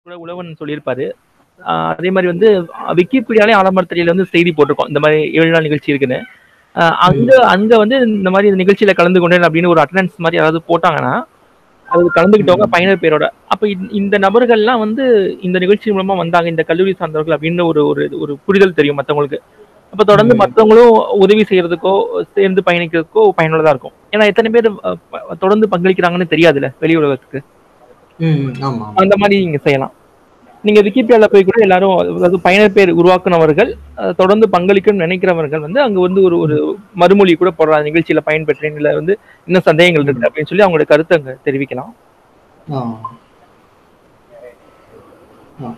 கூட உழவன் சொல்லியிருப்பாரு ஆஹ் அதே மாதிரி வந்து விக்கிபீடியாலே ஆலமர தெரியல வந்து செய்தி போட்டிருக்கோம் இந்த மாதிரி ஏழு நாள் நிகழ்ச்சி இருக்குன்னு ஆஹ் அங்க அங்க வந்து இந்த மாதிரி இந்த நிகழ்ச்சியில கலந்து கொண்டேன் அப்படின்னு ஒரு அட்டண்டன்ஸ் மாதிரி யாராவது போட்டாங்கன்னா அது கலந்துக்கிட்டவங்க பயனர் பேரோட அப்ப இந்த- இந்த நபர்கள்லாம் வந்து இந்த நிகழ்ச்சி மூலமா வந்தாங்க இந்த கல்லூரி சார்ந்தவர்கள் அப்படின்னு ஒரு ஒரு ஒரு புரிதல் தெரியும் மத்தவங்களுக்கு அப்ப தொடர்ந்து ம். மத்தவங்களும் உதவி செய்யறதுக்கோ சேர்ந்து பயணிக்கிறதுக்கோ பயனுள்ளதா இருக்கும் ஏன்னா எத்தனை பேர் அஹ், ப- தொடர்ந்து பங்களிக்கிறாங்கன்னு தெரியாதுல்ல வெளி உலகத்துக்கு ம் ம், ஆமா ஆமா. அந்த மாதிரி நீங்க செய்யலாம் நீங்க விக்கிபீடியால போய் கூட எல்லாரும் அதாவது பயனர் பேர் உருவாக்குனவர்கள் அஹ், தொடர்ந்து பங்களிக்கணும்னு நினைக்கிறவர்கள் வந்து அங்க வந்து ஒரு ஒரு மறுமொழி கூட போடுறாங்க நிகழ்ச்சியில பயன்பெற்றேன் இல்ல வந்து இன்னும் சந்தேகங்கள் இருக்கு அப்படின்னு சொல்லி அவங்களோட கருத்தை அங்க தெரிவிக்கலாம் ஆ. ஆ.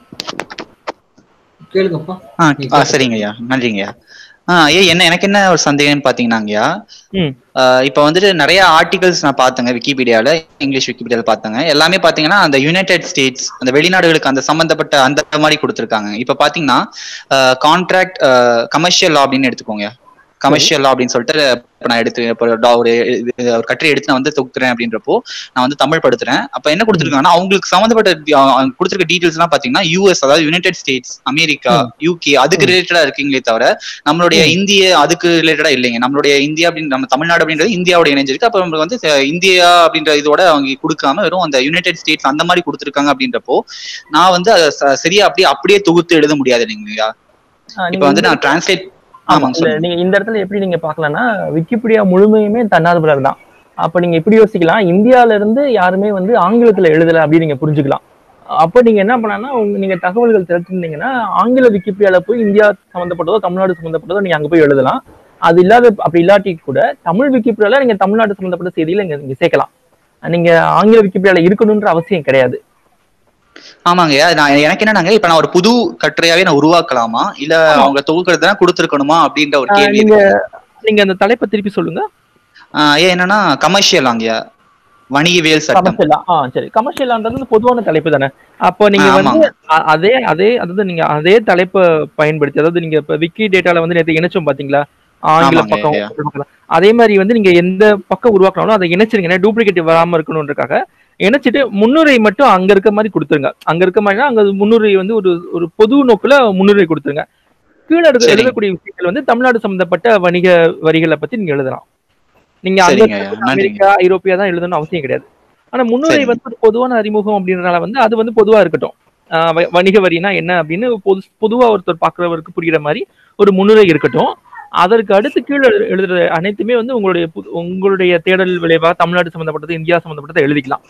கேளுங்கப்பா ஆ நீங்க ஆ, சரிங்கய்யா நன்றிங்கய்யா ஆ ஏ என்ன எனக்கு என்ன ஒரு சந்தேகம்னு பாத்தீங்கன்னாங்கய்யா ம் ஆ, இப்ப வந்துட்டு நிறைய ஆர்டிகல்ஸ் நான் பார்த்தேங்க விக்கிபீடியால இங்கிலீஷ் விக்கிபீடியால பார்த்தேங்க எல்லாமே பாத்தீங்கன்னா அந்த யுனைடெட் ஸ்டேட்ஸ் அந்த வெளிநாடுகளுக்கு அந்த சம்பந்தப்பட்ட அந்த மாதிரி கொடுத்துருக்காங்க இப்ப பாத்தீங்கன்னா கான்ட்ராக்ட் கமர்ஷியல் லா அப்படின்னு எடுத்துக்கோங்க கமர்ஷியல் லா அப்படின்னு சொல்லிட்டு இப்ப நான் எடுத்து இப்போ ஒரு ஒரு இது- ஒரு கட்டுரை எடுத்து நான் வந்து தொகுத்துறேன் அப்படின்றப்போ நான் வந்து தமிழ் படுத்துறேன் அப்ப என்ன கொடுத்துருக்காங்கன்னா அவங்களுக்கு சம்மந்தப்பட்ட டி- அ- அ- கொடுத்திருக்க டீடைல்ஸ் எல்லாம் பாத்தீங்கன்னா யூஎஸ் அதாவது யுனைடெட் ஸ்டேட்ஸ் அமெரிக்கா யூகே அதுக்கு ரிலேட்டடா இருக்கீங்களே தவிர நம்மளுடைய இந்திய அதுக்கு ரிலேட்டடா இல்லைங்க நம்மளுடைய இந்தியா அப்படின்னு நம்ம தமிழ்நாடு அப்படின்றது இந்தியாவோட இணைஞ்சிருக்கு அப்ப நம்மளுக்கு வந்து அஹ், இந்தியா அப்படின்ற இதோட அவங்க கொடுக்காம வெறும் அந்த யுனைடெட் ஸ்டேட்ஸ் அந்த மாதிரி கொடுத்துருக்காங்க அப்படின்றப்போ நான் வந்து அதை ச- சரியா அப்படியே அப்படியே தொகுத்து எழுத முடியாது இல்லைங்களா ஆஹ் இப்ப நீங்க வந்து நான் டிரான்ஸ்லேட் ஆமா ஆமாங்க இல்ல சொல்லுங்க நீங்க இந்த இடத்துல எப்படி நீங்க பாக்கலாம்னா விக்கிபீடியா முழுமையுமே தன்னார்வலர் தான் அப்ப நீங்க இப்படி யோசிக்கலாம் இந்தியால இருந்து யாருமே வந்து ஆங்கிலத்துல எழுதல அப்படின்னு நீங்க புரிஞ்சுக்கலாம் அப்ப நீங்க என்ன பண்ணனா உங்க நீங்க தகவல்கள் திரட்டிருந்தீங்கன்னா ஆங்கில விக்கிபீடியால போய் இந்தியா சம்பந்தப்பட்டதோ தமிழ்நாடு சம்பந்தப்பட்டதோ நீங்க அங்க போய் எழுதலாம் அது இல்லாத அப்படி இல்லாட்டி கூட தமிழ் விக்கிபீடியால நீங்க தமிழ்நாடு சம்பந்தப்பட்ட செய்தியில இங்க நீங்க சேர்க்கலாம் நீங்க ஆங்கில விக்கிபீடியால இருக்கணும்ன்ற அவசியம் கிடையாது ஆமாங்கய்யா நான் எனக்கு என்னன்னாங்க இப்ப நான் ஒரு புது கட்டுரையாவே நான் உருவாக்கலாமா இல்ல அவங்க தொகுக்கிறது தான் கொடுத்துருக்கணுமா அப்படின்ற ஒரு ஆஹ் கேள்வி நீங்க இருக்கு. நீங்க அந்த தலைப்பை திருப்பி சொல்லுங்க ஆஹ் ஏன் என்னன்னா கமர்ஷியல் ஆங்கய்யா வணிகவியல் சட்டம் கமர்ஷியலா ஆ சரி கமர்ஷியலான்றது வந்து பொதுவான தலைப்பு தானே அப்போ நீங்க ஆ, வந்து ஆமாங்க. அ- அதே அதே அதாவது நீங்க அதே தலைப்பை பயன்படுத்தி அதாவது நீங்க இப்ப விக்கி டேட்டால வந்து நேத்து இணைச்சோம் பாத்தீங்களா ஆங்கில ஆமாங்க, பக்கம் ஐயா. தமிழ் பக்கம். அதே மாதிரி வந்து நீங்க எந்த பக்கம் உருவாக்கினாலும் அதை இணைச்சிருங்க ஏன்னா டூப்ளிகேட் வராம இருக்கணும்ன்றக்காக இணைச்சிட்டு முன்னுரை மட்டும் அங்க இருக்க மாதிரி கொடுத்துருங்க அங்க இருக்க மாதிரினா அங்க முன்னுரை வந்து ஒரு ஒரு பொது நோக்குல முன்னுரை கொடுத்துருங்க கீழே இருக்க சரிங்க. எழுதக்கூடிய விஷயங்கள் வந்து தமிழ்நாடு சம்பந்தப்பட்ட வணிக வரிகளை பத்தி நீங்க எழுதலாம் நீங்க அங்க சரிங்க ஐயா, இருக்கிற நன்றிங்க. அமெரிக்கா ஐரோப்பியா தான் எழுதணும் அவசியம் கிடையாது ஆனா முன்னுரை சரிங்க. வந்து ஒரு பொதுவான அறிமுகம் அப்படின்றனால வந்து அது வந்து பொதுவா இருக்கட்டும் ஆஹ் வ- வணிக வரினா என்ன அப்படின்னு பொது பொதுவா ஒருத்தர் பாக்குறவருக்கு புரியுற மாதிரி ஒரு முன்னுரை இருக்கட்டும் அதற்கு அடுத்து கீழே எழு- எழுதுற அனைத்துமே வந்து உங்களுடைய புது- உங்களுடைய தேடல் விளைவா தமிழ்நாடு சம்பந்தப்பட்டது இந்தியா சம்பந்தப்பட்டதை எழுதிக்கலாம்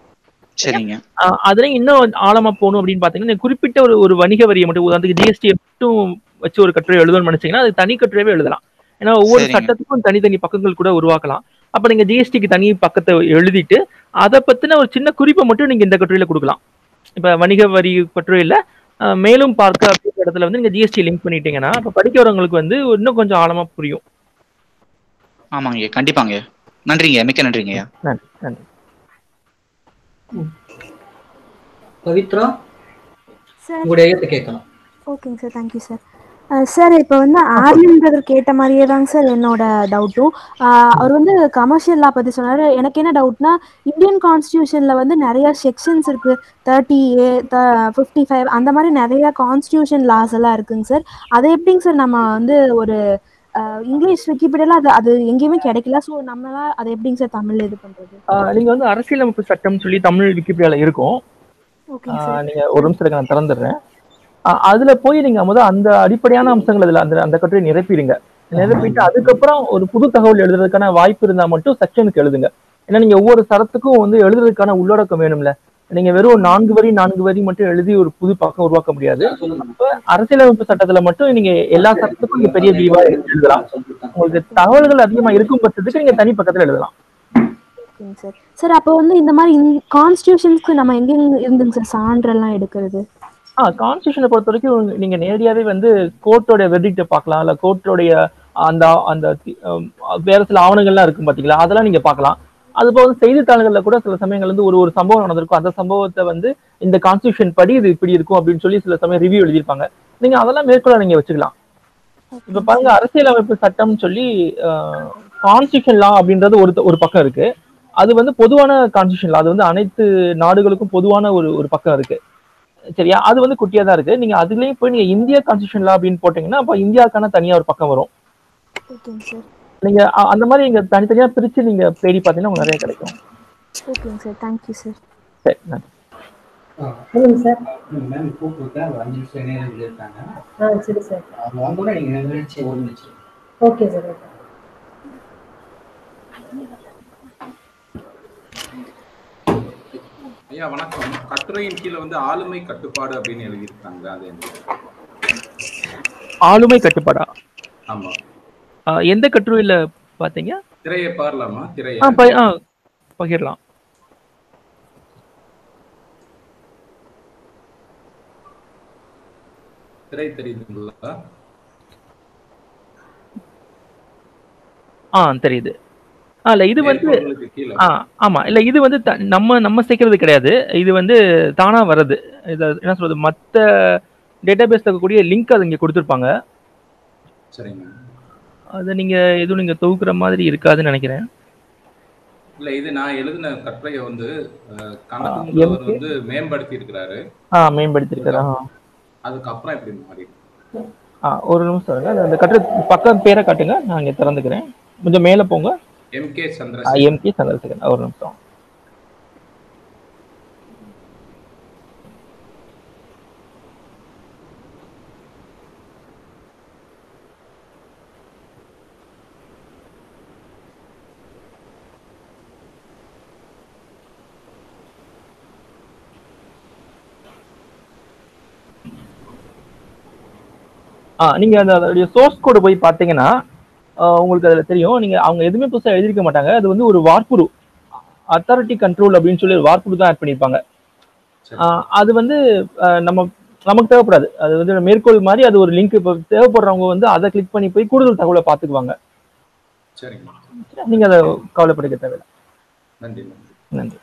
சரிங்க ஆஹ் அதுல இன்னும் ஆழமா போகணும் அப்படின்னு பாத்தீங்கன்னா இந்த குறிப்பிட்ட ஒரு ஒரு வணிக வரியை மட்டும் உதாரணத்துக்கு ஜிஎஸ்டி மட்டும் வச்சு ஒரு கட்டுரை எழுதணும்னு நினைச்சீங்கன்னா அது தனி கட்டுரையாவே எழுதலாம் ஏன்னா ஒவ்வொரு சரிங்க. சட்டத்துக்கும் தனித்தனி பக்கங்கள் கூட உருவாக்கலாம் அப்ப நீங்க ஜிஎஸ்டிக்கு தனி பக்கத்தை எழுதிட்டு அதை பத்தின ஒரு சின்ன குறிப்பை மட்டும் நீங்க இந்த கட்டுரையில கொடுக்கலாம் இப்ப வணிக வரி கட்டுரையில ஆஹ் மேலும் பார்க்க அப்படிங்கிற இடத்துல வந்து நீங்க ஜிஎஸ்டி லிங்க் பண்ணிட்டீங்கன்னா அப்ப படிக்க வரவங்களுக்கு வந்து இன்னும் கொஞ்சம் ஆழமா புரியும் ஆமாங்க கண்டிப்பாங்க நன்றிங்க மிக்க நன்றிங்கய்யா நன்றி நன்றி பவித்ரா சார் உங்களுடைய ஐயத்தை கேட்கலாம் ஓகேங்க சார் தேங்க்யூ சார் சார் இப்போ வந்து ஆர்யன் பிரதர் கேட்ட மாதிரியே தாங்க சார் என்னோட டவுட்டும் அவர் வந்து கமர்ஷியல் லா பற்றி சொன்னார் எனக்கு என்ன டவுட்னா இந்தியன் கான்ஸ்டியூஷனில் வந்து நிறைய செக்ஷன்ஸ் இருக்குது தேர்ட்டி ஏ ஃபிஃப்டி ஃபைவ் அந்த மாதிரி நிறைய கான்ஸ்டியூஷன் லாஸ் எல்லாம் இருக்குங்க சார் அதை எப்படிங்க சார் நம்ம வந்து ஒரு ஆஹ் இங்கிலீஷ் விக்கிபீடியால அது அது எங்கேயுமே கிடைக்கல ஸோ நம்மளால அதை எப்படிங்க சார் தமிழ்ல இது பண்ணுறது ஆஹ் நீங்க வந்து அரசியலமைப்பு சட்டம் சொல்லி தமிழ் விக்கிபீடியால இருக்கும் ஓகேங்க ஆஹ் சார் நீங்க ஒரு நிமிஷம் இருங்க, நான் திறந்துடுறேன் ஆஹ் அதுல போய் நீங்க முதல் அந்த அடிப்படையான அம்சங்கள் அதுல அந்த அந்த கட்டுரை நிரப்பிடுங்க நிரப்பிட்டு அதுக்கப்புறம் ஒரு புது தகவல் எழுதுறதுக்கான வாய்ப்பு இருந்தா மட்டும் செக்ஷனுக்கு எழுதுங்க ஏன்னா நீங்க ஒவ்வொரு சரத்துக்கும் வந்து எழுதுறதுக்கான உள்ளடக்கம் வேணும்ல நீங்க வெறும் நான்கு வரி நான்கு வரி மட்டும் எழுதி ஒரு புது பக்கம் உருவாக்க முடியாது அப்ப அரசியலமைப்பு சட்டத்துல மட்டும் நீங்க எல்லா சட்டத்துக்கும் நீங்க பெரிய விரிவா எழுதலாம் உங்களுக்கு தகவல்கள் அதிகமா இருக்கும் பட்சத்துக்கு நீங்க தனி பக்கத்துல எழுதலாம் ஓகேங்க சார் சார் அப்போ வந்து இந்த மாதிரி கான்ஸ்டியூஷன்ஸ்க்கு நம்ம எங்க இருந்துங்க சார் சான்றெல்லாம் எடுக்கிறது ஆ கான்ஸ்டியூஷனை பொறுத்த வரைக்கும் நீங்க நேரடியாவே வந்து கோர்ட்டோட வெர்டிக்டை பார்க்கலாம் இல்ல கோர்ட்டோடைய அந்த அந்த தி- அம், வேற சில ஆவணங்கள்லாம் இருக்கும் பாத்தீங்களா அதெல்லாம் நீங்க பார்க்கலாம் அது போக செய்தித்தாள்கள்ல கூட சில சமயங்கள் வந்து ஒரு ஒரு சம்பவம் நடந்திருக்கும் அந்த சம்பவத்தை வந்து இந்த கான்ஸ்டியூஷன் படி இது இப்படி இருக்கும் அப்படின்னு சொல்லி சில சமயம் ரிவ்யூ எழுதியிருப்பாங்க நீங்க அதெல்லாம் மேற்கொள்ள நீங்க வச்சுக்கலாம் இப்ப பாருங்க அரசியலமைப்பு சட்டம் சொல்லி கான்ஸ்டியூஷன் லா அப்படின்றது ஒரு ஒரு பக்கம் இருக்கு அது வந்து பொதுவான கான்ஸ்டியூஷன் லா அது வந்து அனைத்து நாடுகளுக்கும் பொதுவான ஒரு ஒரு பக்கம் இருக்கு சரியா அது வந்து குட்டியா தான் இருக்கு நீங்க அதுலயும் போய் நீங்க இந்தியா கான்ஸ்டியூஷன் லா அப்படின்னு போட்டீங்கன்னா அப்ப இந்தியாவுக்கான தனியா ஒரு பக்கம் வரும் ஓகேங்க சார் நீங்க அ- அந்த மாதிரி நீங்க தனித்தனியா பிரிச்சு நீங்க தேடி பார்த்தீங்கன்னா உங்களுக்கு நிறைய கிடைக்கும் ஓகேங்க சார் தேங்க்யூ சார் சரி நன்றி சொல்லுங்க சார் மேம் கூப்பிட்டுருக்கேன் ஒரு அஞ்சு நிமிஷம் நேரம் சொல்லியிருக்காங்க ஆ சரி சார் அவங்க வந்தோடனே நீங்கள் நிகழ்ச்சி ஒரு நிமிஷம் ஓகே சார் ஓகே ஐயா வணக்கம் கட்டுரையின் கீழே வந்து ஆளுமை கட்டுப்பாடு அப்படின்னு எழுதியிருக்காங்க அது என்ன ஆளுமை கட்டுப்பாடா ஆமா ஆ, எந்த கட்டுரையில பாத்தீங்க திரையை பாரலாமா திரையை ஆ ப- ஆ, பகிரலாம் திரை தெரியுதுங்களா ஆ தெரியுது ஆ இல்ல இது வந்து மேற்கோள்களுக்கு கீழே ஆ ஆமா இல்ல இது வந்து த- நம்ம நம்ம சேர்க்கறது கிடையாது இது வந்து தானா வர்றது இது என்ன சொல்றது மத்த டேட்டாபேஸ்ல இருக்கக்கூடிய லிங்க் அது இங்க கொடுத்துருப்பாங்க சரிங்க அதை நீங்க எதுவும் நீங்க தொகுக்கிற மாதிரி இருக்காதுன்னு நினைக்கிறேன் இல்ல இது நான் எழுதின கட்டுரையை வந்து அஹ், ஆ, கணக்குன்றவர் எதுக்கு? வந்து மேம்படுத்தி இருக்கிறாரு ஆ மேம்படுத்திருக்காரு ஆ அதுக்கப்புறம் எப்படி மாறி ஆ ஒரு நிமிஷம் இருங்க அந்த- அந்த கட்டுரை பக்கம் பேரை காட்டுங்க நான் இங்க திறந்துக்கிறேன் கொஞ்சம் மேல போங்க M K Chandrasekar M K Chandrasekaran ஒரு நிமிஷம் ஆ நீங்க அந்த அதோடைய சோர்ஸ் கோடு போய் பார்த்தீங்கன்னா ஆ, உங்களுக்கு அதுல தெரியும் நீங்க அவங்க எதுவுமே புதுசா எழுதிருக்க மாட்டாங்க அது வந்து ஒரு வார்ப்புரு அத்தாரிட்டி கண்ட்ரோல் அப்படின்னு சொல்லி ஒரு வார்ப்புரு தான் ஆட் பண்ணியிருப்பாங்க சரி. ஆ, அது வந்து ஆ, நம்ம நமக்கு தேவைப்படாது அது வந்து மேற்கோள் மாதிரி அது ஒரு லிங்க் இப்போ தேவைப்படுறவங்க வந்து அதை கிளிக் பண்ணி போய் கூடுதல் தகவலை பார்த்துக்குவாங்க சரிங்க நீங்க அதை கவலைப்படுக்க தேவையில்லை நன்றி நன்றி நன்றி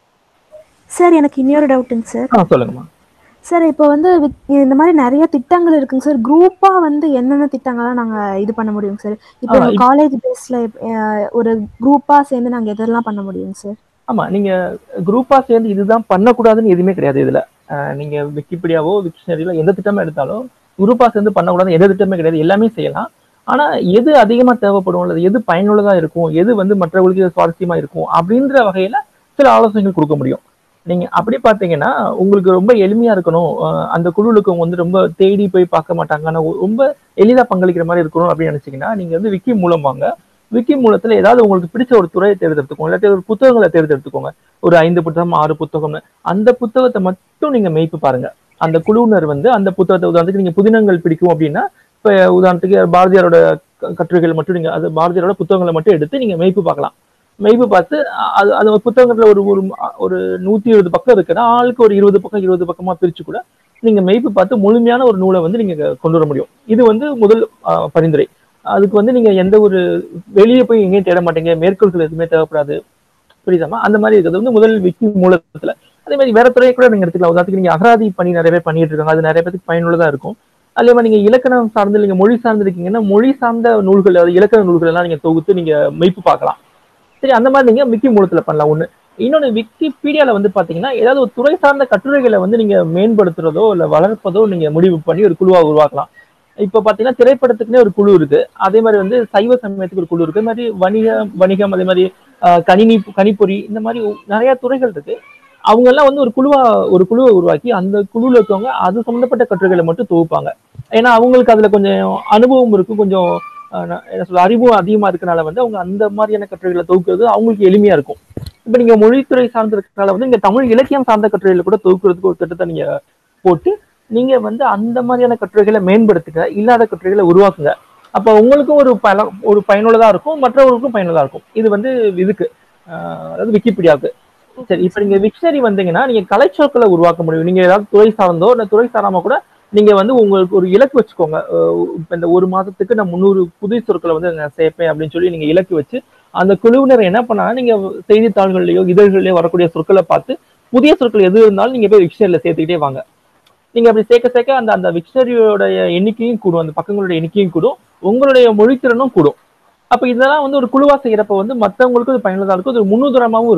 சார் எனக்கு இன்னொரு டவுட்டுங்க சார் ஆ சொல்லுங்கம்மா சார் இப்போ வந்து வித்- இந்த மாதிரி நிறைய திட்டங்கள் இருக்குங்க சார் குரூப்பா வந்து என்னென்ன திட்டங்கள்லாம் நாங்க இது பண்ண முடியுங்க சார் இப்போ ஆ, இப்ப- காலேஜ் பேஸ்ல ஒரு குரூப்பா சேர்ந்து நாங்க எதெல்லாம் பண்ண முடியுங்க சார் ஆமா நீங்க குரூப்பா சேர்ந்து இதுதான் பண்ணக்கூடாதுன்னு எதுவுமே கிடையாது இதுல அஹ் நீங்க விக்கிபீடியாவோ விக்ஷனரியில எந்த திட்டமா எடுத்தாலும் குரூப்பா சேர்ந்து பண்ணக்கூடாது எந்த திட்டமே கிடையாது எல்லாமே செய்யலாம் ஆனா எது அதிகமா தேவைப்படும் அல்லது எது பயனுள்ளதா இருக்கும் எது வந்து மற்றவர்களுக்கு சுவாரஸ்யமா இருக்கும் அப்படின்ற வகையில சில ஆலோசனைகள் கொடுக்க முடியும் நீங்க அப்படி பாத்தீங்கன்னா உங்களுக்கு ரொம்ப எளிமையா இருக்கணும் அஹ் அந்த குழுவுக்கு வந்து ரொம்ப தேடி போய் பார்க்க மாட்டாங்க ஆனா ரொம்ப எளிதா பங்களிக்கிற மாதிரி இருக்கணும் அப்படின்னு நினைச்சீங்கன்னா நீங்க வந்து விக்கி மூலம் வாங்க விக்கி மூலத்துல ஏதாவது உங்களுக்கு பிடிச்ச ஒரு துறையை தேர்ந்தெடுத்துக்கோங்க இல்லாட்டி ஒரு புத்தகங்களை தேர்ந்தெடுத்துக்கோங்க ஒரு ஐந்து புத்தகம் ஆறு புத்தகம்னு அந்த புத்தகத்தை மட்டும் நீங்க மெய்ப்பு பாருங்க அந்த குழுவினர் வந்து அந்த புத்தகத்தை உதாரணத்துக்கு நீங்க புதினங்கள் பிடிக்கும் அப்படின்னா இப்ப உதாரணத்துக்கு பாரதியாரோட க- கட்டுரைகள் மட்டும் நீங்க அது பாரதியாரோட புத்தகங்களை மட்டும் எடுத்து நீங்க மெய்ப்பு பார்க்கலாம் மெய்ப்பு பார்த்து அ- அது அது ஒரு புத்தகத்துல ஒரு ஒரு ஒரு நூத்தி இருபது பக்கம் இருக்குன்னா ஆளுக்கு ஒரு இருபது பக்கம் இருபது பக்கமா பிரிச்சு கூட நீங்க மெய்ப்பு பார்த்து முழுமையான ஒரு நூலை வந்து நீங்க கொண்டு வர முடியும் இது வந்து முதல் அ, பரிந்துரை அதுக்கு வந்து நீங்க எந்த ஒரு வெளியே போய் எங்கேயும் தேட மாட்டீங்க மேற்கோள்கள் எதுவுமே தேவைப்படாது புரியுதாமா அந்த மாதிரி இருக்கிறது வந்து முதல் விக்கி மூலத்துல அதே மாதிரி வேற துறையை கூட நீங்க எடுத்துக்கலாம் உதாரணத்துக்கு நீங்க அகராதி பணி நிறைய பேர் பண்ணிட்டு இருக்காங்க அது நிறைய பேருக்கு பயனுள்ளதா இருக்கும் அதே மாதிரி நீங்க இலக்கணம் சார்ந்து நீங்க மொழி சார்ந்து இருக்கீங்கன்னா மொழி சார்ந்த நூல்கள் அதாவது இலக்கண நூல்கள் எல்லாம் நீங்க தொகுத்து நீங்க மெய்ப்பு பார்க்கலாம் சரி அந்த மாதிரி நீங்க விக்கி மூலத்துல பண்ணலாம் ஒண்ணு இன்னொன்னு விக்கிபீடியால வந்து பாத்தீங்கன்னா ஏதாவது ஒரு துறை சார்ந்த கட்டுரைகளை வந்து நீங்க மேம்படுத்துறதோ இல்ல வளர்ப்பதோ நீங்க முடிவு பண்ணி ஒரு குழுவா உருவாக்கலாம் இப்ப பாத்தீங்கன்னா திரைப்படத்துக்குன்னே ஒரு குழு இருக்கு அதே மாதிரி வந்து சைவ சமயத்துக்கு ஒரு குழு இருக்கு அதே மாதிரி வணிக வணிகம் அதே மாதிரி ஆஹ், கணினி கணிப்பொறி இந்த மாதிரி நிறைய துறைகள் இருக்கு அவங்க எல்லாம் வந்து ஒரு குழுவா ஒரு குழுவை உருவாக்கி அந்த குழுவில் இருக்கவங்க அது சம்பந்தப்பட்ட கட்டுரைகளை மட்டும் தொகுப்பாங்க ஏன்னா அவங்களுக்கு அதுல கொஞ்சம் அனுபவம் இருக்கும் கொஞ்சம் ஆஹ், நான் என்ன சொல்ல அறிவும் அதிகமா இருக்கனால வந்து அவங்க அந்த மாதிரியான கட்டுரைகளை தொகுக்கிறது அவங்களுக்கு எளிமையா இருக்கும் இப்ப நீங்க மொழித்துறை சார்ந்து இருக்கனால வந்து இங்க தமிழ் இலக்கியம் சார்ந்த கட்டுரைகளை கூட தொகுக்கிறதுக்கு ஒரு திட்டத்தை நீங்க போட்டு நீங்க வந்து அந்த மாதிரியான கட்டுரைகளை மேம்படுத்துங்க இல்லாத கட்டுரைகளை உருவாக்குங்க அப்ப உங்களுக்கும் ஒரு பல ஒரு பயனுள்ளதா இருக்கும் மற்றவர்களுக்கும் பயனுள்ளதா இருக்கும் இது வந்து இதுக்கு ஆஹ் அதாவது விக்கிபீடியாவுக்கு சரி இப்ப நீங்க விக்ஷனரி வந்தீங்கன்னா நீங்க கலைச்சொற்களை உருவாக்க முடியும் நீங்க ஏதாவது துறை சார்ந்தோ இல்ல துறை சாராம கூட நீங்க வந்து உங்களுக்கு ஒரு இலக்கு வச்சுக்கோங்க அஹ் இப்ப இந்த ஒரு மாதத்துக்கு நான் முந்நூறு புதிய சொற்களை வந்து நான் சேர்ப்பேன் அப்படின்னு சொல்லி நீங்க இலக்கு வச்சு அந்த குழுவினர் என்ன பண்ணாங்க நீங்க செய்தித்தாள்கள்லயோ இதழ்கள்லயோ வரக்கூடிய சொற்களை பார்த்து புதிய சொற்கள் எது இருந்தாலும் நீங்க போய் விக்ஷனரியில சேர்த்துக்கிட்டே வாங்க நீங்க அப்படி சேர்க்க சேர்க்க அந்த அந்த விக்ஷனரியோடைய எண்ணிக்கையும் கூடும் அந்த பக்கங்களுடைய எண்ணிக்கையும் கூடும் உங்களுடைய மொழித்திறனும் கூடும் அப்ப இதெல்லாம் வந்து ஒரு குழுவா செய்யறப்ப வந்து மத்தவங்களுக்கு அது பயனுள்ளதா இருக்கும் அது ஒரு முன்னுதாரணமாவும் இருக்கும்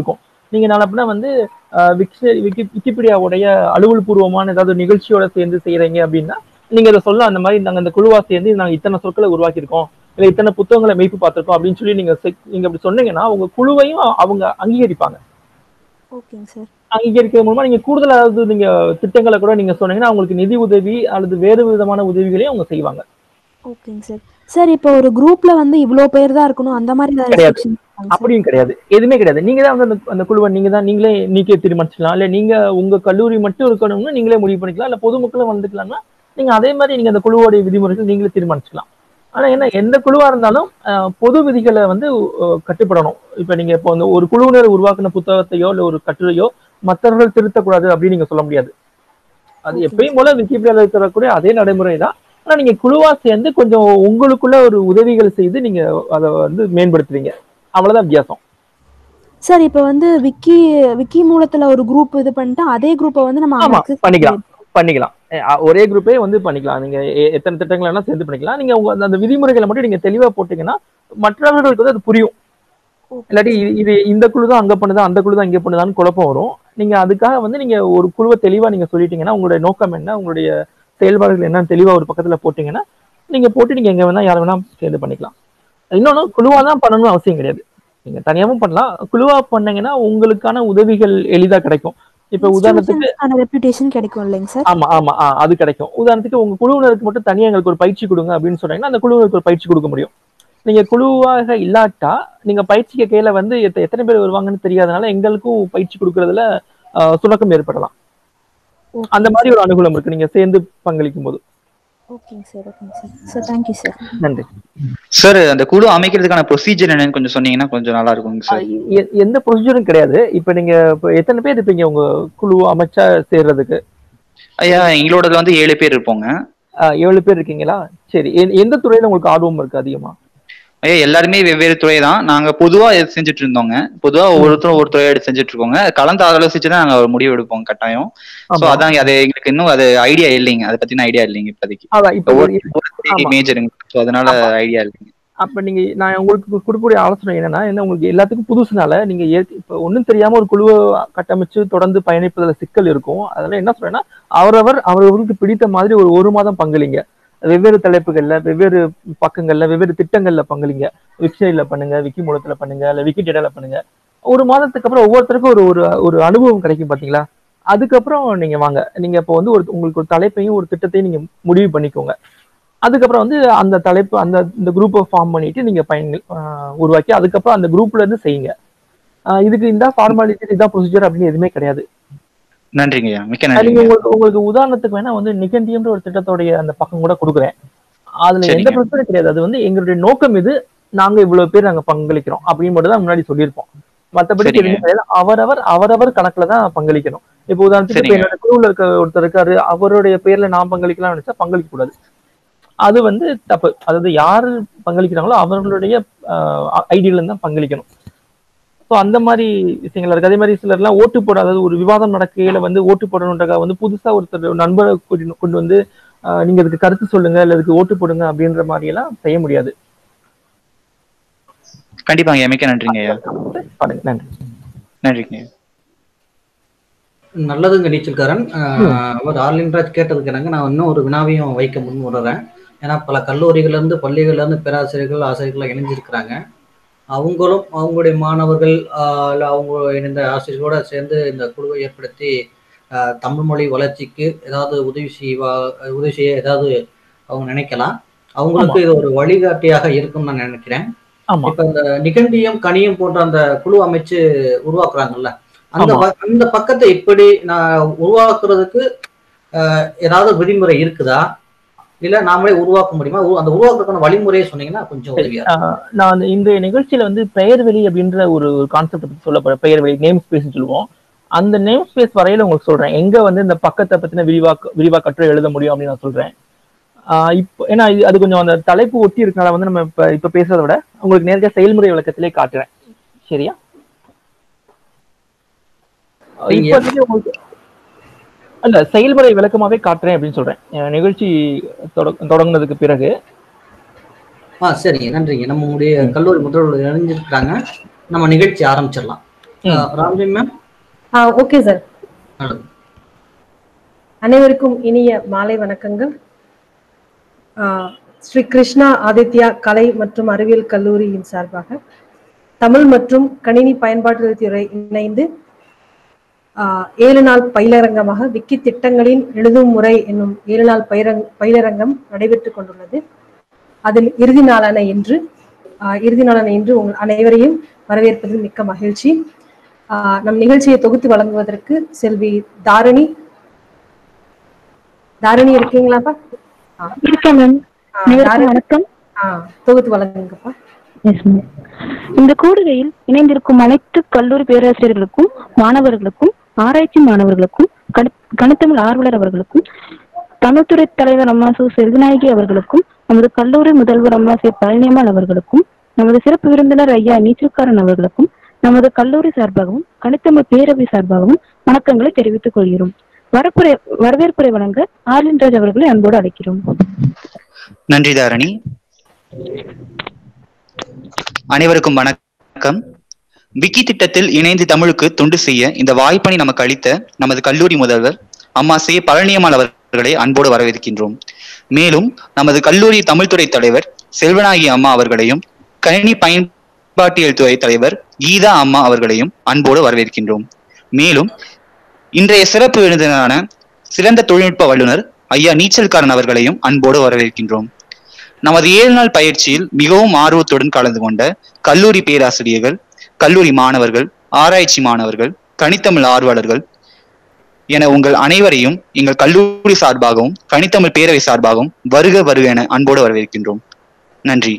நீங்க நாளப்பினா வந்து ஆஹ் விக்ஷ- விக்கி விக்கிபீடியாவுடைய அலுவல் பூர்வமான ஏதாவது நிகழ்ச்சியோட சேர்ந்து செய்யறீங்க அப்படின்னா நீங்க இதை சொல்ல அந்த மாதிரி நாங்க இந்த குழுவா சேர்ந்து நாங்க இத்தனை சொற்களை உருவாக்கியிருக்கோம் இல்ல இத்தனை புத்தகங்களை மெய்ப்பு பார்த்திருக்கோம் அப்படின்னு சொல்லி நீங்க செக்- நீங்க அப்படி சொன்னீங்கன்னா உங்க குழுவையும் அவங்க அங்கீகரிப்பாங்க ஓகேங்க சார் அங்கீகரிக்கிறது மூலமா நீங்க கூடுதல் அதாவது நீங்க திட்டங்களை கூட நீங்க சொன்னீங்கன்னா அவங்களுக்கு நிதி உதவி அல்லது வேறு விதமான உதவிகளையும் அவங்க செய்வாங்க ஓகேங்க சார் சார் இப்போ ஒரு குரூப்ல வந்து இவ்வளோ பேர் தான் இருக்கணும் அந்த மாதிரி ஏதாவது கிடையாது. restriction இருக்காங்க சார்? அப்படியும் கிடையாது எதுவுமே கிடையாது நீங்க தான் வந்து அந்த அந்த குழுவை நீங்க தான் நீங்களே நீக்கே தீர்மானிச்சுக்கலாம் இல்ல நீங்க உங்க கல்லூரி மட்டும் இருக்கணும்னு நீங்களே முடிவு பண்ணிக்கலாம் இல்ல பொதுமக்களும் வந்துக்கலாம்னா நீங்க அதே மாதிரி நீங்க அந்த குழுவோடைய விதிமுறைகள் நீங்களே தீர்மானிச்சுக்கலாம் ஆனா என்ன எந்த குழுவா இருந்தாலும் அஹ், பொது விதிகளை வந்து அஹ், கட்டுப்படணும் இப்ப நீங்க இப்போ வந்து ஒரு குழுவினர் உருவாக்குன புத்தகத்தையோ இல்ல ஒரு கட்டுரையோ மற்றவர்கள் திருத்தக்கூடாது அப்படின்னு நீங்க சொல்ல முடியாது அது Okay. எப்பயும் போல விக்கிபீடியால இருக்கக்கூடிய அதே நடைமுறை தான் ஆனா நீங்க குழுவா சேர்ந்து கொஞ்சம் உங்களுக்குள்ள ஒரு உதவிகள் செய்து நீங்க அதை வந்து மேம்படுத்துவீங்க அவ்வளவுதான் வித்தியாசம் சார் இப்போ வந்து விக்கி விக்கி மூலத்துல ஒரு குரூப் இது பண்ணிட்டா அதே குரூப்பை வந்து நம்ம ஆமா, access பண்ணிக்கலாம். பண்ணிக்கலாம் எ- அ- ஒரே குரூப்பே வந்து பண்ணிக்கலாம் நீங்க எ- எத்தனை திட்டங்கள் வேணா சேர்ந்து பண்ணிக்கலாம் நீங்க உங்க அந்த- அந்த விதிமுறைகளை மட்டும் நீங்க தெளிவா போட்டீங்கன்னா மற்றவர்களுக்கு வந்து அது புரியும் Okay. இல்லாட்டி இது- இது இந்த குழு தான் அங்க பண்ணுதா அந்த குழு தான் இங்க பண்ணுதான்னு குழப்பம் வரும் நீங்க அதுக்காக வந்து நீங்க ஒரு குழுவை தெளிவா நீங்க சொல்லிட்டீங்கன்னா உங்களுடைய நோக்கம் என்ன உங்களுடைய செயல்பாடுகள் என்னன்னு தெளிவா ஒரு பக்கத்துல போட்டீங்கன்னா நீங்க போட்டு நீங்க எங்க வேணா யார வேணா சேர்ந்து பண்ணிக்கலாம் இன்னொன்னு குழுவா தான் பண்ணணும்னு அவசியம் கிடையாது நீங்க தனியாவும் பண்ணலாம் குழுவா பண்ணீங்கன்னா உங்களுக்கான உதவிகள் எளிதா கிடைக்கும் இப்ப உதாரணத்துக்கு institutions-க்கான ரெப்யூட்டேஷன் கிடைக்கும் இல்லைங்க சார் ஆமா ஆமா ஆ, அது கிடைக்கும் உதாரணத்துக்கு உங்க குழுவினருக்கு மட்டும் தனியா எங்களுக்கு ஒரு பயிற்சி கொடுங்க அப்படின்னு சொன்னீங்கன்னா அந்த குழுவினருக்கு ஒரு பயிற்சி கொடுக்க முடியும் நீங்க குழுவாக இல்லாட்டா நீங்க பயிற்சி கேட்கையில வந்து எத்த- எத்தனை பேர் வருவாங்கன்னு தெரியாதனால எங்களுக்கும் பயிற்சி கொடுக்கறதுல ஆ, சுணக்கம் ஏற்படலாம் அந்த மாதிரி ஒரு அனுகூலம் இருக்கு நீங்க சேர்ந்து பங்களிக்கும் போது ஓகேங்க சார் ஓகேங்க சார் சார் தேங்க்யூ சார் நன்றி சார் அந்த குழு அமைக்கிறதுக்கான ப்ரொசீஜர் என்னன்னு கொஞ்சம் சொன்னீங்கன்னா கொஞ்சம் நல்லா இருக்குங்க ஆ, சார் எ- எந்த ப்ரொசீஜரும் கிடையாது இப்ப நீங்க இப்ப எத்தனை பேர் இருப்பீங்க உங்க குழு அமைச்சா சேர்றதுக்கு ஐயா எங்களோடதுல வந்து ஏழு பேர் இருப்போங்க ஆ, ஏழு பேர் இருக்கீங்களா சரி எ- எந்த துறையில உங்களுக்கு ஆர்வம் இருக்கு அதிகமா ஐயா எல்லாருமே வெவ்வேறு துறை தான் நாங்க பொதுவா இது செஞ்சுட்டு இருந்தோங்க பொதுவா ஒவ்வொருத்தரும் ஒரு துறையை எடுத்து செஞ்சுட்டு இருக்கோங்க கலந்து ஆலோசிச்சு தான் நாங்க ஒரு முடிவு எடுப்போம் கட்டாயம் சோ ஆமா. அதான் அது எங்களுக்கு இன்னும் அது ஐடியா இல்லைங்க அதை பத்தின ஐடியா இல்லைங்க இப்போதைக்கு அதான் இப்ப ஒரு ஆமா. மேஜருங்க ஸோ அதனால ஐடியா இல்லைங்க அப்ப நீங்க நான் உங்களுக்கு கொடுக்கக்கூடிய ஆலோசனை என்னன்னா என்ன உங்களுக்கு எல்லாத்துக்கும் புதுசுனால நீங்க ஏற்க- இப்ப ஒண்ணும் தெரியாம ஒரு குழுவை கட்டமைச்சு தொடர்ந்து பயணிப்பதுல சிக்கல் இருக்கும் அதனால என்ன சொல்றேன்னா அவரவர் அவரவருக்கு பிடித்த மாதிரி ஒரு ஒரு மாதம் பங்களிங்க வெவ்வேறு தலைப்புகள்ல வெவ்வேறு பக்கங்கள்ல வெவ்வேறு திட்டங்கள்ல பங்களிங்க வெப்சைட்ல பண்ணுங்க விக்கி மூலத்துல பண்ணுங்க இல்ல விக்கி டேட்டால பண்ணுங்க ஒரு மாதத்துக்கு அப்புறம் ஒவ்வொருத்தருக்கும் ஒரு ஒரு ஒரு அனுபவம் கிடைக்கும் பாத்தீங்களா அதுக்கப்புறம் நீங்க வாங்க நீங்க இப்போ வந்து ஒரு உங்களுக்கு ஒரு தலைப்பையும் ஒரு திட்டத்தையும் நீங்க முடிவு பண்ணிக்கோங்க அதுக்கப்புறம் வந்து அந்த தலைப்பு அந்த இந்த குரூப்பை ஃபார்ம் பண்ணிட்டு நீங்க பயன் ஆஹ் உருவாக்கி அதுக்கப்புறம் அந்த குரூப்ல இருந்து செய்யுங்க ஆஹ் இதுக்கு இந்த ஃபார்மாலிட்டி இதான் ப்ரொசீஜர் அப்படின்னு எதுவுமே கிடையாது நன்றிங்க ஐயா மிக்க ஆஹ் நீங்க நன்றிங்க உங்களுக்கு உங்களுக்கு உதாரணத்துக்கு வேணா வந்து நிகண்டியன்ற ஒரு திட்டத்தோடைய அந்த பக்கம் கூட கொடுக்குறேன் அதுல எந்த சரிங்க. பிரச்சனையும் கிடையாது அது வந்து எங்களுடைய நோக்கம் இது நாங்க இவ்வளவு பேர் நாங்க பங்களிக்கிறோம் அப்படின்னு மட்டும் தான் முன்னாடி சொல்லியிருப்போம் மத்தபடி சரிங்க. எதுவுமே கிடையாது அவரவர் அவரவர் கணக்குல தான் பங்களிக்கணும் இப்போ உதாரணத்துக்கு இப்ப சரிங்க. என்னோட குழுவில் இருக்க ஒருத்தர் இருக்காரு அவருடைய பேர்ல நான் பங்களிக்கலாம்னு நினைச்சா பங்களிக்க கூடாது அது வந்து தப்பு அதாவது யாரு பங்களிக்கிறாங்களோ அவர்களுடைய ஐடியில இருந்து தான் பங்களிக்கணும் ஸோ அந்த மாதிரி விஷயங்கள் இருக்கு அதே மாதிரி சிலர்லாம் ஓட்டு போட அதாவது ஒரு விவாதம் நடக்கையில வந்து ஓட்டு போடணுன்றக்காக வந்து புதுசா ஒருத்தர் ஒரு நண்பரை கூட்டிட்டு கொண்டு வந்து ஆஹ் நீங்க அதுக்கு கருத்து சொல்லுங்க இல்ல அதுக்கு ஓட்டு போடுங்க அப்படின்ற மாதிரி எல்லாம் செய்ய முடியாது கண்டிப்பாங்க ஐயா மிக்க நன்றிங்க ஐயா பாருங்க நன்றி நன்றிங்க ஐயா நல்லதுங்க நீச்சல்காரன் ஆஹ் அவர் ஆர்லின்ராஜ் கேட்டதுக்கு எனக்கு நான் இன்னும் ஒரு வினாவையும் வைக்க முன் வர்றேன் ஏன்னா பல கல்லூரிகள்ல இருந்து பள்ளிகள்ல இருந்து பேராசிரியர்கள் ஆசிரியர்கள் இணைஞ்சிருக்கிறாங்க அவங்களும் அவங்களுடைய மாணவர்கள் ஆஹ் இல்ல அவங்க இணைந்த ஆசிரியர்களோட சேர்ந்து இந்த குழுவை ஏற்படுத்தி ஆஹ் தமிழ் மொழி வளர்ச்சிக்கு ஏதாவது உதவி செய்வா உதவி செய்ய ஏதாவது அவங்க நினைக்கலாம் அவங்களுக்கு இது ஒரு வழிகாட்டியாக இருக்கும்னு நான் நினைக்கிறேன் ஆமா இப்ப இந்த நிகண்டியம் கனியம் போன்ற அந்த குழு அமைச்சு உருவாக்குறாங்கல்ல அந்த ஆமா. வ- அந்த பக்கத்தை இப்படி நான் உருவாக்குறதுக்கு அஹ், ஏதாவது விதிமுறை இருக்குதா இல்ல நாமளே உருவாக்க முடியுமா உ- அந்த உருவாக்குறதுக்கான வழிமுறையை சொன்னீங்கன்னா கொஞ்சம் சரி, உதவியா ஆஹ் நான் அந்த இன்றைய நிகழ்ச்சியில வந்து பெயர்வெளி அப்படின்ற ஒரு கான்செப்ட் பத்தி சொல்ல போறேன் பெயர்வெளி நேம் ஸ்பேஸ் சொல்லுவோம் அந்த நேம் ஸ்பேஸ் வரையில உங்களுக்கு சொல்றேன் எங்க வந்து இந்த பக்கத்தை பத்தின விரிவா விரிவா கட்டுரை எழுத முடியும் அப்படின்னு நான் சொல்றேன் ஆஹ் இப்போ ஏன்னா இது- அது கொஞ்சம் அந்த தலைப்பு ஒட்டி இருக்கனால வந்து நம்ம இப்ப இப்ப பேசுறதை விட உங்களுக்கு நேரடியா செயல்முறை விளக்கத்திலே காட்டுறேன் சரியா நீங்க- இப்போதைக்கு உங்களுக்கு இல்ல செயல்முறை விளக்கமாவே காட்டுறேன் அப்படின்னு சொல்றேன் அஹ் நிகழ்ச்சி தொட- தொடங்குனதுக்கு பிறகு ஆ சரிங்க நன்றிங்க நம்மளுடைய கல்லூரி முதல்வர் இணைஞ்சிருக்கிறாங்க நம்ம நிகழ்ச்சி ஆரம்பிச்சிடலாம் அஹ், ராம்ஜி மேம் ஆ ஓகே சார் நல்லது அனைவருக்கும் இனிய மாலை வணக்கங்கள் ஆ, ஸ்ரீ கிருஷ்ணா ஆதித்யா கலை மற்றும் அறிவியல் கல்லூரியின் சார்பாக தமிழ் மற்றும் கணினி பயன்பாட்டு துறை இணைந்து ஆ, ஏழு நாள் பயிலரங்கமாக விக்கி திட்டங்களின் எழுதும் முறை என்னும் ஏழு நாள் பயிரங் பயிலரங்கம் நடைபெற்றுக் கொண்டுள்ளது அதில் இறுதி நாளான இன்று ஆ, இறுதி நாளான இன்று உங்கள் அனைவரையும் வரவேற்பதில் மிக்க மகிழ்ச்சி ஆ, நம் நிகழ்ச்சியை தொகுத்து வழங்குவதற்கு செல்வி தாரணி தாரணி இருக்கீங்களாப்பா ஆ, இருக்கேன் மேம் ஆ, அனைவருக்கும் தாரணி வணக்கம் ஆ, தொகுத்து வழங்குங்கப்பா எஸ் மேம் இந்த கூடுகையில் இணைந்திருக்கும் அனைத்து கல்லூரி பேராசிரியர்களுக்கும் மாணவர்களுக்கும் ஆராய்ச்சி மாணவர்களுக்கும் கணி- கணித்தமிழ் ஆர்வலர் அவர்களுக்கும் தமிழ்துறை தலைவர் அம்மா சு செல்விநாயகி அவர்களுக்கும் நமது கல்லூரி முதல்வர் அம்மா சே பழனியம்மாள் அவர்களுக்கும் நமது சிறப்பு விருந்தினர் ஐயா நீச்சல்காரன் அவர்களுக்கும் நமது கல்லூரி சார்பாகவும் கணித்தமிழ் பேரவை சார்பாகவும் வணக்கங்களை தெரிவித்துக் கொள்கிறோம் வரப்புரை வரவேற்புரை வழங்க ஆர்லின் ராஜ் அவர்களை அன்போடு அழைக்கிறோம் நன்றி தாரணி அனைவருக்கும் வணக்கம் விக்கி திட்டத்தில் இணைந்து தமிழுக்கு தொண்டு செய்ய இந்த வாய்ப்பினை நமக்கு அளித்த நமது கல்லூரி முதல்வர் அம்மா சே பழனியம்மாள் அவர்களை அன்போடு வரவேற்கின்றோம் மேலும் நமது கல்லூரி தமிழ்துறை தலைவர் செல்வநாயகி அம்மா அவர்களையும் கணினி பயன்பாட்டியல் துறை தலைவர் கீதா அம்மா அவர்களையும் அன்போடு வரவேற்கின்றோம் மேலும் இன்றைய சிறப்பு விருந்தினரான சிறந்த தொழில்நுட்ப வல்லுநர் ஐயா நீச்சல்காரன் அவர்களையும் அன்போடு வரவேற்கின்றோம் நமது ஏழு நாள் பயிற்சியில் மிகவும் ஆர்வத்துடன் கலந்து கொண்ட கல்லூரி பேராசிரியர்கள் கல்லூரி மாணவர்கள் ஆராய்ச்சி மாணவர்கள் கணித்தமிழ் ஆர்வலர்கள் என உங்கள் அனைவரையும் எங்கள் கல்லூரி சார்பாகவும் கணித்தமிழ் பேரவை சார்பாகவும் வருக வருக என அன்போடு வரவேற்கின்றோம் நன்றி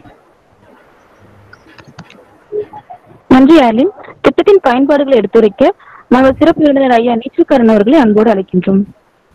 நன்றி ஆலின் திட்டத்தின் பயன்பாடுகளை எடுத்துரைக்க நாங்கள் சிறப்பு விருந்தினர் ஐயா நீச்சல்காரன் அவர்களை அன்போடு அழைக்கின்றோம்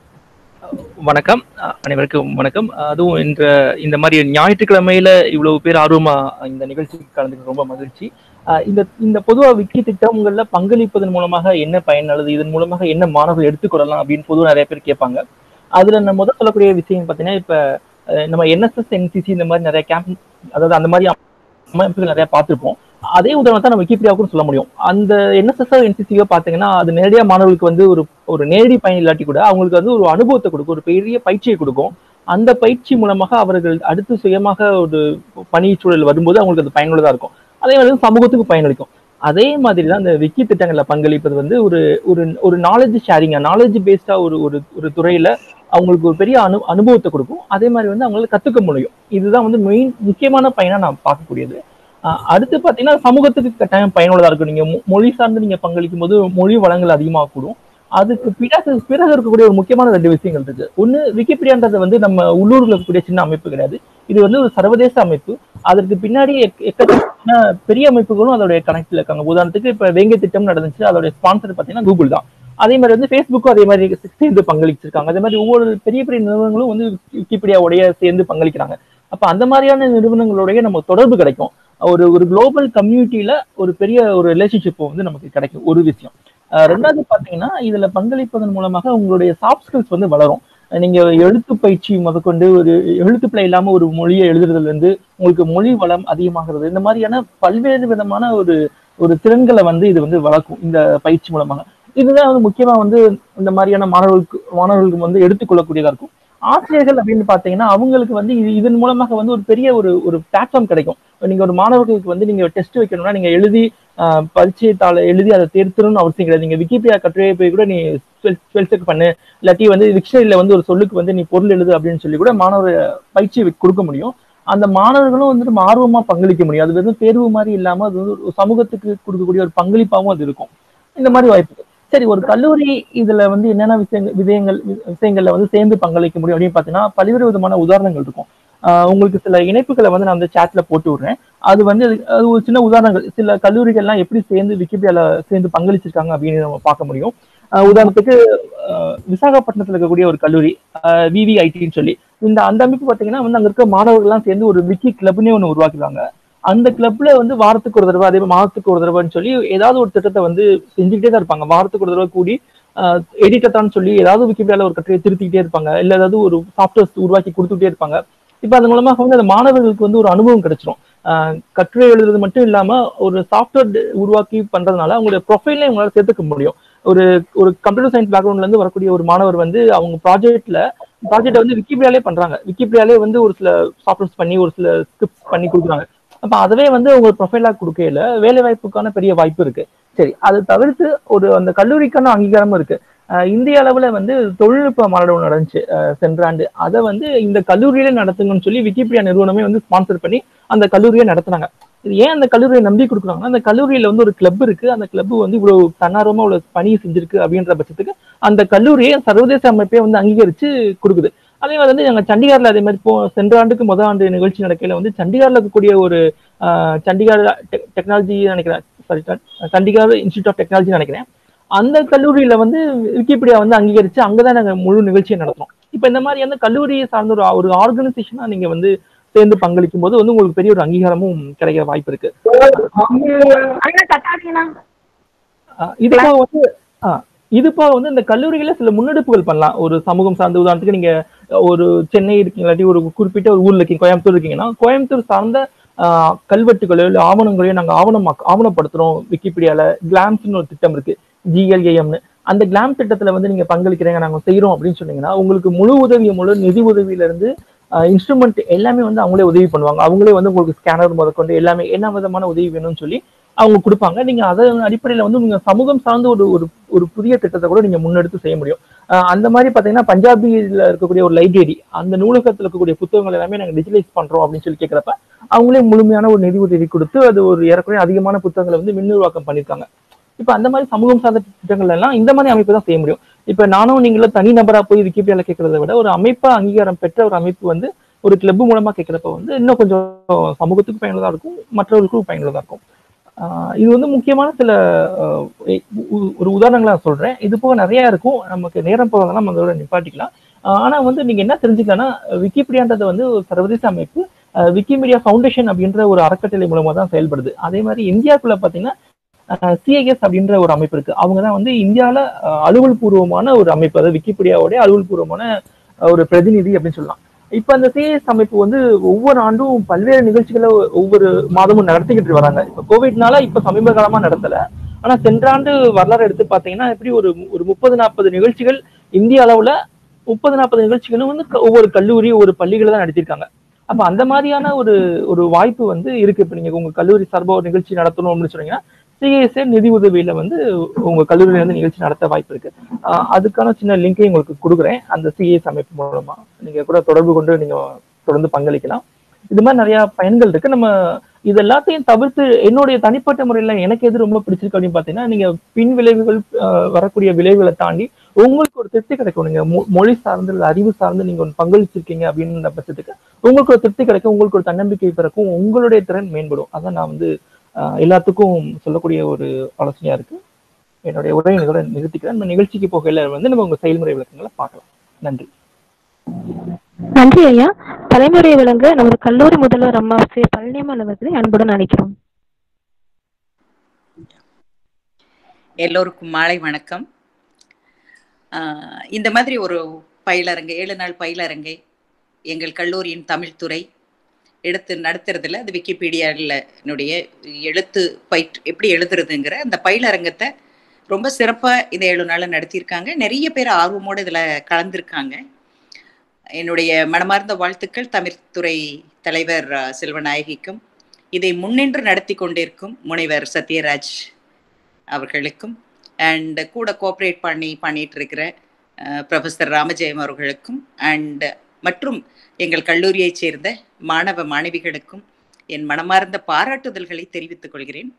வணக்கம் அஹ் அனைவருக்கும் வணக்கம் அதுவும் இந்த இந்த மாதிரி ஞாயிற்றுக்கிழமையில இவ்வளவு பேர் ஆர்வமா இந்த நிகழ்ச்சிக்கு கலந்துக்க ரொம்ப மகிழ்ச்சி அஹ் இந்த இந்த பொதுவா விக்கி திட்டங்கள்ல பங்களிப்பதன் மூலமாக என்ன பயன் அல்லது இதன் மூலமாக என்ன மாணவர்கள் எடுத்துக்கொள்ளலாம் அப்படின்னு பொதுவாக நிறைய பேர் கேட்பாங்க அதுல நம்ம முதல் சொல்லக்கூடிய விஷயம் பார்த்தீங்கன்னா இப்ப அஹ் நம்ம என்எஸ்எஸ் என்சிசி இந்த மாதிரி நிறைய கேம்ப் அதாவது அந்த மாதிரி அமைப்புகள் நிறைய பார்த்திருப்போம் அதே உதாரணத்தை நம்ம விக்கிபீடியாவுக்கும் சொல்ல முடியும் அந்த என்எஸ்எஸ் என்சிசியோ பாத்தீங்கன்னா அது நேரடியா மாணவர்களுக்கு வந்து ஒரு ஒரு நேரடி பயன் இல்லாட்டி கூட அவங்களுக்கு வந்து ஒரு அனுபவத்தை கொடுக்கும் ஒரு பெரிய பயிற்சியை கொடுக்கும் அந்த பயிற்சி மூலமாக அவர்கள் அடுத்து சுயமாக ஒரு பணிச்சூழல் வரும்போது அவங்களுக்கு அது பயனுள்ளதா இருக்கும் அதே மாதிரி சமூகத்துக்கு பயனளிக்கும் அதே மாதிரி தான் இந்த விக்கி திட்டங்கள்ல பங்களிப்பது வந்து ஒரு ஒரு ஒரு நாலேஜ் ஷேரிங்கா நாலேஜ் பேஸ்டா ஒரு ஒரு ஒரு துறையில அவங்களுக்கு ஒரு பெரிய அனு அனுபவத்தை கொடுக்கும் அதே மாதிரி வந்து அவங்களால கத்துக்க முடியும் இதுதான் வந்து மெயின் முக்கியமான பயனா நான் பார்க்கக்கூடியது ஆஹ் அடுத்து பாத்தீங்கன்னா சமூகத்துக்கு கட்டாயம் பயனுள்ளதா இருக்கும் நீங்க மொ- மொழி சார்ந்து நீங்க பங்களிக்கும் போது மொழி வளங்கள் அதிகமாக கூடும் அதுக்கு பிறகு பிறகு இருக்கக்கூடிய ஒரு முக்கியமான ரெண்டு விஷயங்கள் இருக்கு ஒண்ணு விக்கிபீடியான்றது வந்து நம்ம உள்ளூர்ல இருக்கக்கூடிய சின்ன அமைப்பு கிடையாது இது வந்து ஒரு சர்வதேச அமைப்பு அதற்கு பின்னாடி எக்க- எக்கச்சக்கமான பெரிய அமைப்புகளும் அதோடைய கனெக்ட்ல இருக்காங்க உதாரணத்துக்கு இப்ப வேங்கை திட்டம் நடந்துச்சு அதோட ஸ்பான்சர் பாத்தீங்கன்னா கூகுள் தான் அதே மாதிரி வந்து ஃபேஸ்புக்கும் அதே மாதிரி சேர்ந்து பங்களிச்சிருக்காங்க அதே மாதிரி ஒவ்வொரு பெரிய பெரிய நிறுவனங்களும் வந்து விக்கிபீடியாவுடைய சேர்ந்து பங்களிக்கிறாங்க அப்ப அந்த மாதிரியான நிறுவனங்களுடைய நம்ம தொடர்பு கிடைக்கும் ஒரு ஒரு குளோபல் கம்யூனிட்டியில ஒரு பெரிய ஒரு ரிலேஷன்ஷிப் வந்து நமக்கு கிடைக்கும் ஒரு விஷயம் அஹ் ரெண்டாவது பாத்தீங்கன்னா இதுல பங்களிப்பதன் மூலமாக உங்களுடைய சாஃப்ட் ஸ்கில்ஸ் வந்து வளரும் நீங்க எழுத்து பயிற்சி முதற்கொண்டு ஒரு எழுத்துப்பிழை இல்லாம ஒரு மொழியை எழுதுறதுல இருந்து உங்களுக்கு மொழி வளம் அதிகமாகிறது இந்த மாதிரியான பல்வேறு விதமான ஒரு ஒரு திறன்களை வந்து இது வந்து வளர்க்கும் இந்த பயிற்சி மூலமாக இதுதான் வந்து முக்கியமா வந்து இந்த மாதிரியான மாணவர்களுக்கு மாணவர்களுக்கு வந்து எடுத்துக்கொள்ளக்கூடியதா இருக்கும் ஆசிரியர்கள் அப்படின்னு பாத்தீங்கன்னா அவங்களுக்கு வந்து இது இதன் மூலமாக வந்து ஒரு பெரிய ஒரு ஒரு பிளாட்ஃபார்ம் கிடைக்கும் இப்ப நீங்க ஒரு மாணவர்களுக்கு வந்து நீங்க டெஸ்ட் வைக்கணும்னா நீங்க எழுதி ஆஹ், பரீட்சை தாளை எழுதி அதை தேர்த்தணும்னு அவசியம் கிடையாது நீங்க விக்கிபீடியா கட்டுரையை போய் கூட நீ ஸ்பெல் செக் பண்ணு இல்லாட்டி வந்து டிக்ஷனரியில வந்து ஒரு சொல்லுக்கு வந்து நீ பொருள் எழுது அப்படின்னு சொல்லி கூட மாணவர் பயிற்சி கொடுக்க முடியும் அந்த மாணவர்களும் வந்து நம்ம ஆர்வமா பங்களிக்க முடியும் அது வெறும் தேர்வு மாதிரி இல்லாம அது வந்து ஒரு சமூகத்துக்கு கொடுக்கக்கூடிய ஒரு பங்களிப்பாகவும் அது இருக்கும் இந்த மாதிரி வாய்ப்பு சரி ஒரு கல்லூரி இதுல வந்து என்னென்ன விஷயங்கள் விதயங்கள் விஷயங்கள்ல வந்து சேர்ந்து பங்களிக்க முடியும் அப்படின்னு பாத்தீங்கன்னா பல்வேறு விதமான உதாரணங்கள் இருக்கும் ஆஹ் உங்களுக்கு சில இணைப்புகளை வந்து நான் அந்த சாட்ல போட்டு விடுறேன் அது வந்து அது ஒரு சின்ன உதாரணங்கள் சில கல்லூரிகள்லாம் எப்படி சேர்ந்து விக்கிபீடியால சேர்ந்து பங்களிச்சிருக்காங்க அப்படின்னு நம்ம பார்க்க முடியும் ஆஹ் உதாரணத்துக்கு ஆஹ் விசாகப்பட்டினத்துல இருக்கக்கூடிய ஒரு கல்லூரி விவிஐடின்னு சொல்லி இந்த அந்த அமைப்பு பாத்தீங்கன்னா வந்து அங்க இருக்க மாணவர்கள்லாம் சேர்ந்து ஒரு விக்கி கிளப்னே ஒன்று உருவாக்கிடுவாங்க அந்த கிளப்ல வந்து வாரத்துக்கு ஒரு தடவை அதே மாதிரி மாதத்துக்கு ஒரு தடவைன்னு சொல்லி ஏதாவது ஒரு திட்டத்தை வந்து செஞ்சுக்கிட்டே தான் இருப்பாங்க வாரத்துக்கு ஒரு தடவை கூடி எடிட்டத்தான்னு சொல்லி ஏதாவது விக்கிபீடியால ஒரு கட்டுரையை திருத்திக்கிட்டே இருப்பாங்க இல்ல ஏதாவது ஒரு சாஃப்ட்வேர்ஸ் உருவாக்கி கொடுத்துட்டே இருப்பாங்க இப்ப அது மூலமாக வந்து அந்த மாணவர்களுக்கு வந்து ஒரு அனுபவம் கிடைச்சிரும் ஆஹ் கட்டுரை எழுதுறது மட்டும் இல்லாம ஒரு சாஃப்ட்வேர் உருவாக்கி பண்றதுனால அவங்களுடைய ப்ரொஃபைலே உங்களால சேர்த்துக்க முடியும் ஒரு ஒரு கம்ப்யூட்டர் சயின்ஸ் பேக்ரவுண்ட்ல இருந்து வரக்கூடிய ஒரு மாணவர் வந்து அவங்க ப்ராஜெக்ட்ல ப்ராஜெக்ட் வந்து விக்கிபீடியாலே பண்றாங்க விக்கிபீடியாலே வந்து ஒரு சில சாஃப்ட்வேர்ஸ் பண்ணி ஒரு சில ஸ்கிரிப்ட்ஸ் பண்ணி கொடுக்குறாங்க அப்ப அதுவே வந்து உங்க ப்ரொஃபைலா கொடுக்கையில வேலை வாய்ப்புக்கான பெரிய வாய்ப்பு இருக்கு சரி அது தவிர்த்து ஒரு அந்த கல்லூரிக்கான அங்கீகாரமும் இருக்கு அஹ் இந்திய அளவுல வந்து தொழில்நுட்ப மாநாடு ஒன்று நடந்துச்சு அஹ் சென்ற ஆண்டு அதை வந்து இந்த கல்லூரியிலே நடத்துங்கன்னு சொல்லி விக்கிபீடியா நிறுவனமே வந்து ஸ்பான்சர் பண்ணி அந்த கல்லூரியை நடத்துனாங்க இது ஏன் அந்த கல்லூரியை நம்பி கொடுக்குறாங்கன்னா அந்த கல்லூரியில வந்து ஒரு கிளப் இருக்கு அந்த கிளப் வந்து இவ்வளவு தன்னார்வமா இவ்வளவு பணியை செஞ்சிருக்கு அப்படின்ற பட்சத்துக்கு அந்த கல்லூரியை சர்வதேச அமைப்பே வந்து அங்கீகரிச்சு கொடுக்குது அதே மாதிரி வந்து நாங்க சண்டிகார்ல அதே மாதிரி போ சென்ற ஆண்டுக்கு முதல் ஆண்டு நிகழ்ச்சி நடக்கையில வந்து சண்டிகார்ல இருக்கக்கூடிய ஒரு ஆஹ், சண்டிகார் டெக்னாலஜி நினைக்கிறேன் sorry Chandigarh institute of technology நினைக்கிறேன் அந்த கல்லூரியில வந்து விக்கிபீடியா வந்து அங்கீகரிச்சு அங்கதான் நாங்க முழு நிகழ்ச்சியை நடத்துறோம் இப்ப இந்த மாதிரி வந்து கல்லூரியை சார்ந்த ஒரு ஒரு ஆர்கனைசேஷனா நீங்க வந்து சேர்ந்து பங்களிக்கும் போது வந்து உங்களுக்கு பெரிய ஒரு அங்கீகாரமும் கிடைக்கிற வாய்ப்பு இருக்கு ஆஹ் இது போக வந்து ஆஹ் இது போக வந்து இந்த கல்லூரியில சில முன்னெடுப்புகள் பண்ணலாம் ஒரு சமூகம் சார்ந்த உதாரணத்துக்கு நீங்க ஒரு சென்னை இருக்கீங்க இல்லாட்டி ஒரு குறிப்பிட்ட ஒரு ஊர்ல இருக்கீங்க கோயம்புத்தூர் இருக்கீங்கன்னா கோயம்புத்தூர் சார்ந்த ஆஹ் கல்வெட்டுகளோ இல்லை ஆவணங்களையோ நாங்க ஆவணம் ஆவணப்படுத்துறோம் விக்கிபீடியால கிளாம்ஸ்னு ஒரு திட்டம் இருக்கு ஜிஎல்ஏஎம்னு அந்த கிளாம் திட்டத்துல வந்து நீங்க பங்களிக்கிறீங்க நாங்க செய்யறோம் அப்படின்னு சொன்னீங்கன்னா உங்களுக்கு முழு உதவி முழு நிதி உதவியில இருந்து இன்ஸ்ட்ருமெண்ட் எல்லாமே வந்து அவங்களே உதவி பண்ணுவாங்க அவங்களே வந்து உங்களுக்கு ஸ்கேனர் முதற்கொண்டு எல்லாமே என்ன விதமான உதவி வேணும்னு சொல்லி அவங்க கொடுப்பாங்க நீங்க அதன் அடிப்படையில வந்து நீங்க சமூகம் சார்ந்த ஒரு ஒரு ஒரு புதிய திட்டத்தை கூட நீங்க முன்னெடுத்து செய்ய முடியும் ஆஹ் அந்த மாதிரி பாத்தீங்கன்னா பஞ்சாபில இருக்கக்கூடிய ஒரு லைப்ரரி அந்த நூலகத்துல இருக்கக்கூடிய புத்தகங்கள் எல்லாமே நாங்க டிஜிட்டலைஸ் பண்றோம் அப்படின்னு சொல்லி கேட்கிறப்ப அவங்களே முழுமையான ஒரு நிதி உதவி கொடுத்து அது ஒரு ஏறக்குறைய அதிகமான புத்தகங்களை வந்து மின்னுருவாக்கம் பண்ணியிருக்காங்க இப்ப அந்த மாதிரி சமூகம் சார்ந்த திட்டங்கள் எல்லாம் இந்த மாதிரி அமைப்பு தான் செய்ய முடியும் இப்ப நானும் நீங்களும் தனி நபரா போய் விக்கிபீடியால கேட்கறத விட ஒரு அமைப்பா அங்கீகாரம் பெற்ற ஒரு அமைப்பு வந்து ஒரு கிளப் மூலமா கேட்கறப்ப வந்து இன்னும் கொஞ்சம் சமூகத்துக்கு பயனுள்ளதா இருக்கும் மற்றவர்களுக்கும் பயனுள்ளதா இருக்கும் ஆஹ் இது வந்து முக்கியமான சில ஆஹ் உ- உ- ஒரு உதாரணங்களா நான் சொல்றேன் இது போக நிறைய இருக்கும் நமக்கு நேரம் போகிறதெல்லாம் நம்ம அதோட நிப்பாட்டிக்கலாம் ஆஹ் ஆனா வந்து நீங்க என்ன தெரிஞ்சுக்கலாம்னா விக்கிபீடியான்றது வந்து ஒரு சர்வதேச அமைப்பு ஆஹ் விக்கிமீடியா ஃபவுண்டேஷன் அப்படின்ற ஒரு அறக்கட்டளை மூலமா தான் செயல்படுது அதே மாதிரி இந்தியாக்குள்ள பாத்தீங்கன்னா சிஐஎஸ் அப்படின்ற ஒரு அமைப்பு இருக்கு அவங்க தான் வந்து இந்தியாவில் அலுவல் பூர்வமான ஒரு அமைப்பு அதாவது விக்கிபீடியாவுடைய அலுவல் பூர்வமான அஹ், ஒரு பிரதிநிதி அப்படின்னு சொல்லலாம் இப்ப அந்த சிஐஎஸ் அமைப்பு வந்து ஒவ்வொரு ஆண்டும் பல்வேறு நிகழ்ச்சிகளை ஒவ்வொரு மாதமும் நடத்திக்கிட்டு வராங்க இப்ப கோவிட்னால இப்ப சமீப காலமா நடத்தல ஆனா சென்ற ஆண்டு வரலாறு எடுத்து பாத்தீங்கன்னா எப்படி ஒரு ஒரு முப்பது நாற்பது நிகழ்ச்சிகள் இந்திய அளவுல முப்பது நாற்பது நிகழ்ச்சிகளும் வந்து க- ஒவ்வொரு கல்லூரி ஒவ்வொரு பள்ளிகளை தான் நடத்தியிருக்காங்க அப்ப அந்த மாதிரியான ஒரு ஒரு வாய்ப்பு வந்து இருக்கு இப்ப நீங்க உங்க கல்லூரி சார்பா ஒரு நிகழ்ச்சி நடத்தணும் அப்படின்னு சொன்னீங்கன்னா சிஎஸ்ஏ நிதி உதவியில வந்து உங்க கல்லூரியில இருந்து நிகழ்ச்சி நடத்த வாய்ப்பு இருக்கு ஆஹ் அதுக்கான சின்ன லிங்கையும் உங்களுக்கு கொடுக்குறேன் அந்த சிஎஸ் அமைப்பு மூலமா நீங்க கூட தொடர்பு கொண்டு நீங்க தொடர்ந்து பங்களிக்கலாம் இது மாதிரி நிறைய பயன்கள் இருக்கு நம்ம இது எல்லாத்தையும் தவிர்த்து என்னுடைய தனிப்பட்ட முறையில எனக்கு எது ரொம்ப பிடிச்சிருக்கு அப்படின்னு பாத்தீங்கன்னா நீங்க பின் விளைவுகள் ஆஹ் வரக்கூடிய விளைவுகளை தாண்டி உங்களுக்கு ஒரு திருப்தி கிடைக்கும் நீங்க மொ- மொழி சார்ந்து இல்ல அறிவு சார்ந்து நீங்க ஒன்று பங்களிச்சிருக்கீங்க அப்படின்ற பட்சத்துக்கு உங்களுக்கு ஒரு திருப்தி கிடைக்கும் உங்களுக்கு ஒரு தன்னம்பிக்கை பிறக்கும் உங்களுடைய திறன் மேம்படும் அதான் நான் வந்து ஆஹ் எல்லாத்துக்கும் சொல்லக்கூடிய ஒரு ஆலோசனையா இருக்கு என்னுடைய உரையை இதோட நிறுத்திக்கிறேன் நம்ம நிகழ்ச்சிக்கு போகையில வந்து நம்ம உங்க செயல்முறை விளக்கங்களை பார்க்கலாம் நன்றி நன்றி ஐயா தலைமுறை விளங்க நமது கல்லூரி முதல்வர் அம்மா சே பழனியம்மாள் அவர்களை அன்புடன் அழைக்கிறோம் எல்லோருக்கும் மாலை வணக்கம் ஆஹ் இந்த மாதிரி ஒரு பயிலரங்கை ஏழு நாள் பயிலரங்கை எங்கள் கல்லூரியின் தமிழ் துறை எடுத்து நடத்துறதுல அது விக்கிபீடியாவில் என்னுடைய எழுத்து பயிற்று எப்படி எழுதுறதுங்கிற அந்த பயிலரங்கத்தை ரொம்ப சிறப்பாக இந்த ஏழு நாள் நடத்தியிருக்காங்க நிறைய பேர் ஆர்வமோடு இதில் கலந்துருக்காங்க என்னுடைய மனமார்ந்த வாழ்த்துக்கள் தமிழ்துறை தலைவர் அஹ், செல்வநாயகிக்கும் இதை முன்னின்று நடத்தி கொண்டிருக்கும் முனைவர் சத்யராஜ் அவர்களுக்கும் அண்ட் கூட கோஆப்ரேட் பண்ணி பண்ணிட்டு இருக்கிற ப்ரொஃபஸர் ராமஜெயம் அவர்களுக்கும் அண்ட் மற்றும் எங்கள் கல்லூரியைச் சேர்ந்த மாணவ மாணவிகளுக்கும் என் மனமார்ந்த பாராட்டுதல்களை தெரிவித்துக் கொள்கிறேன்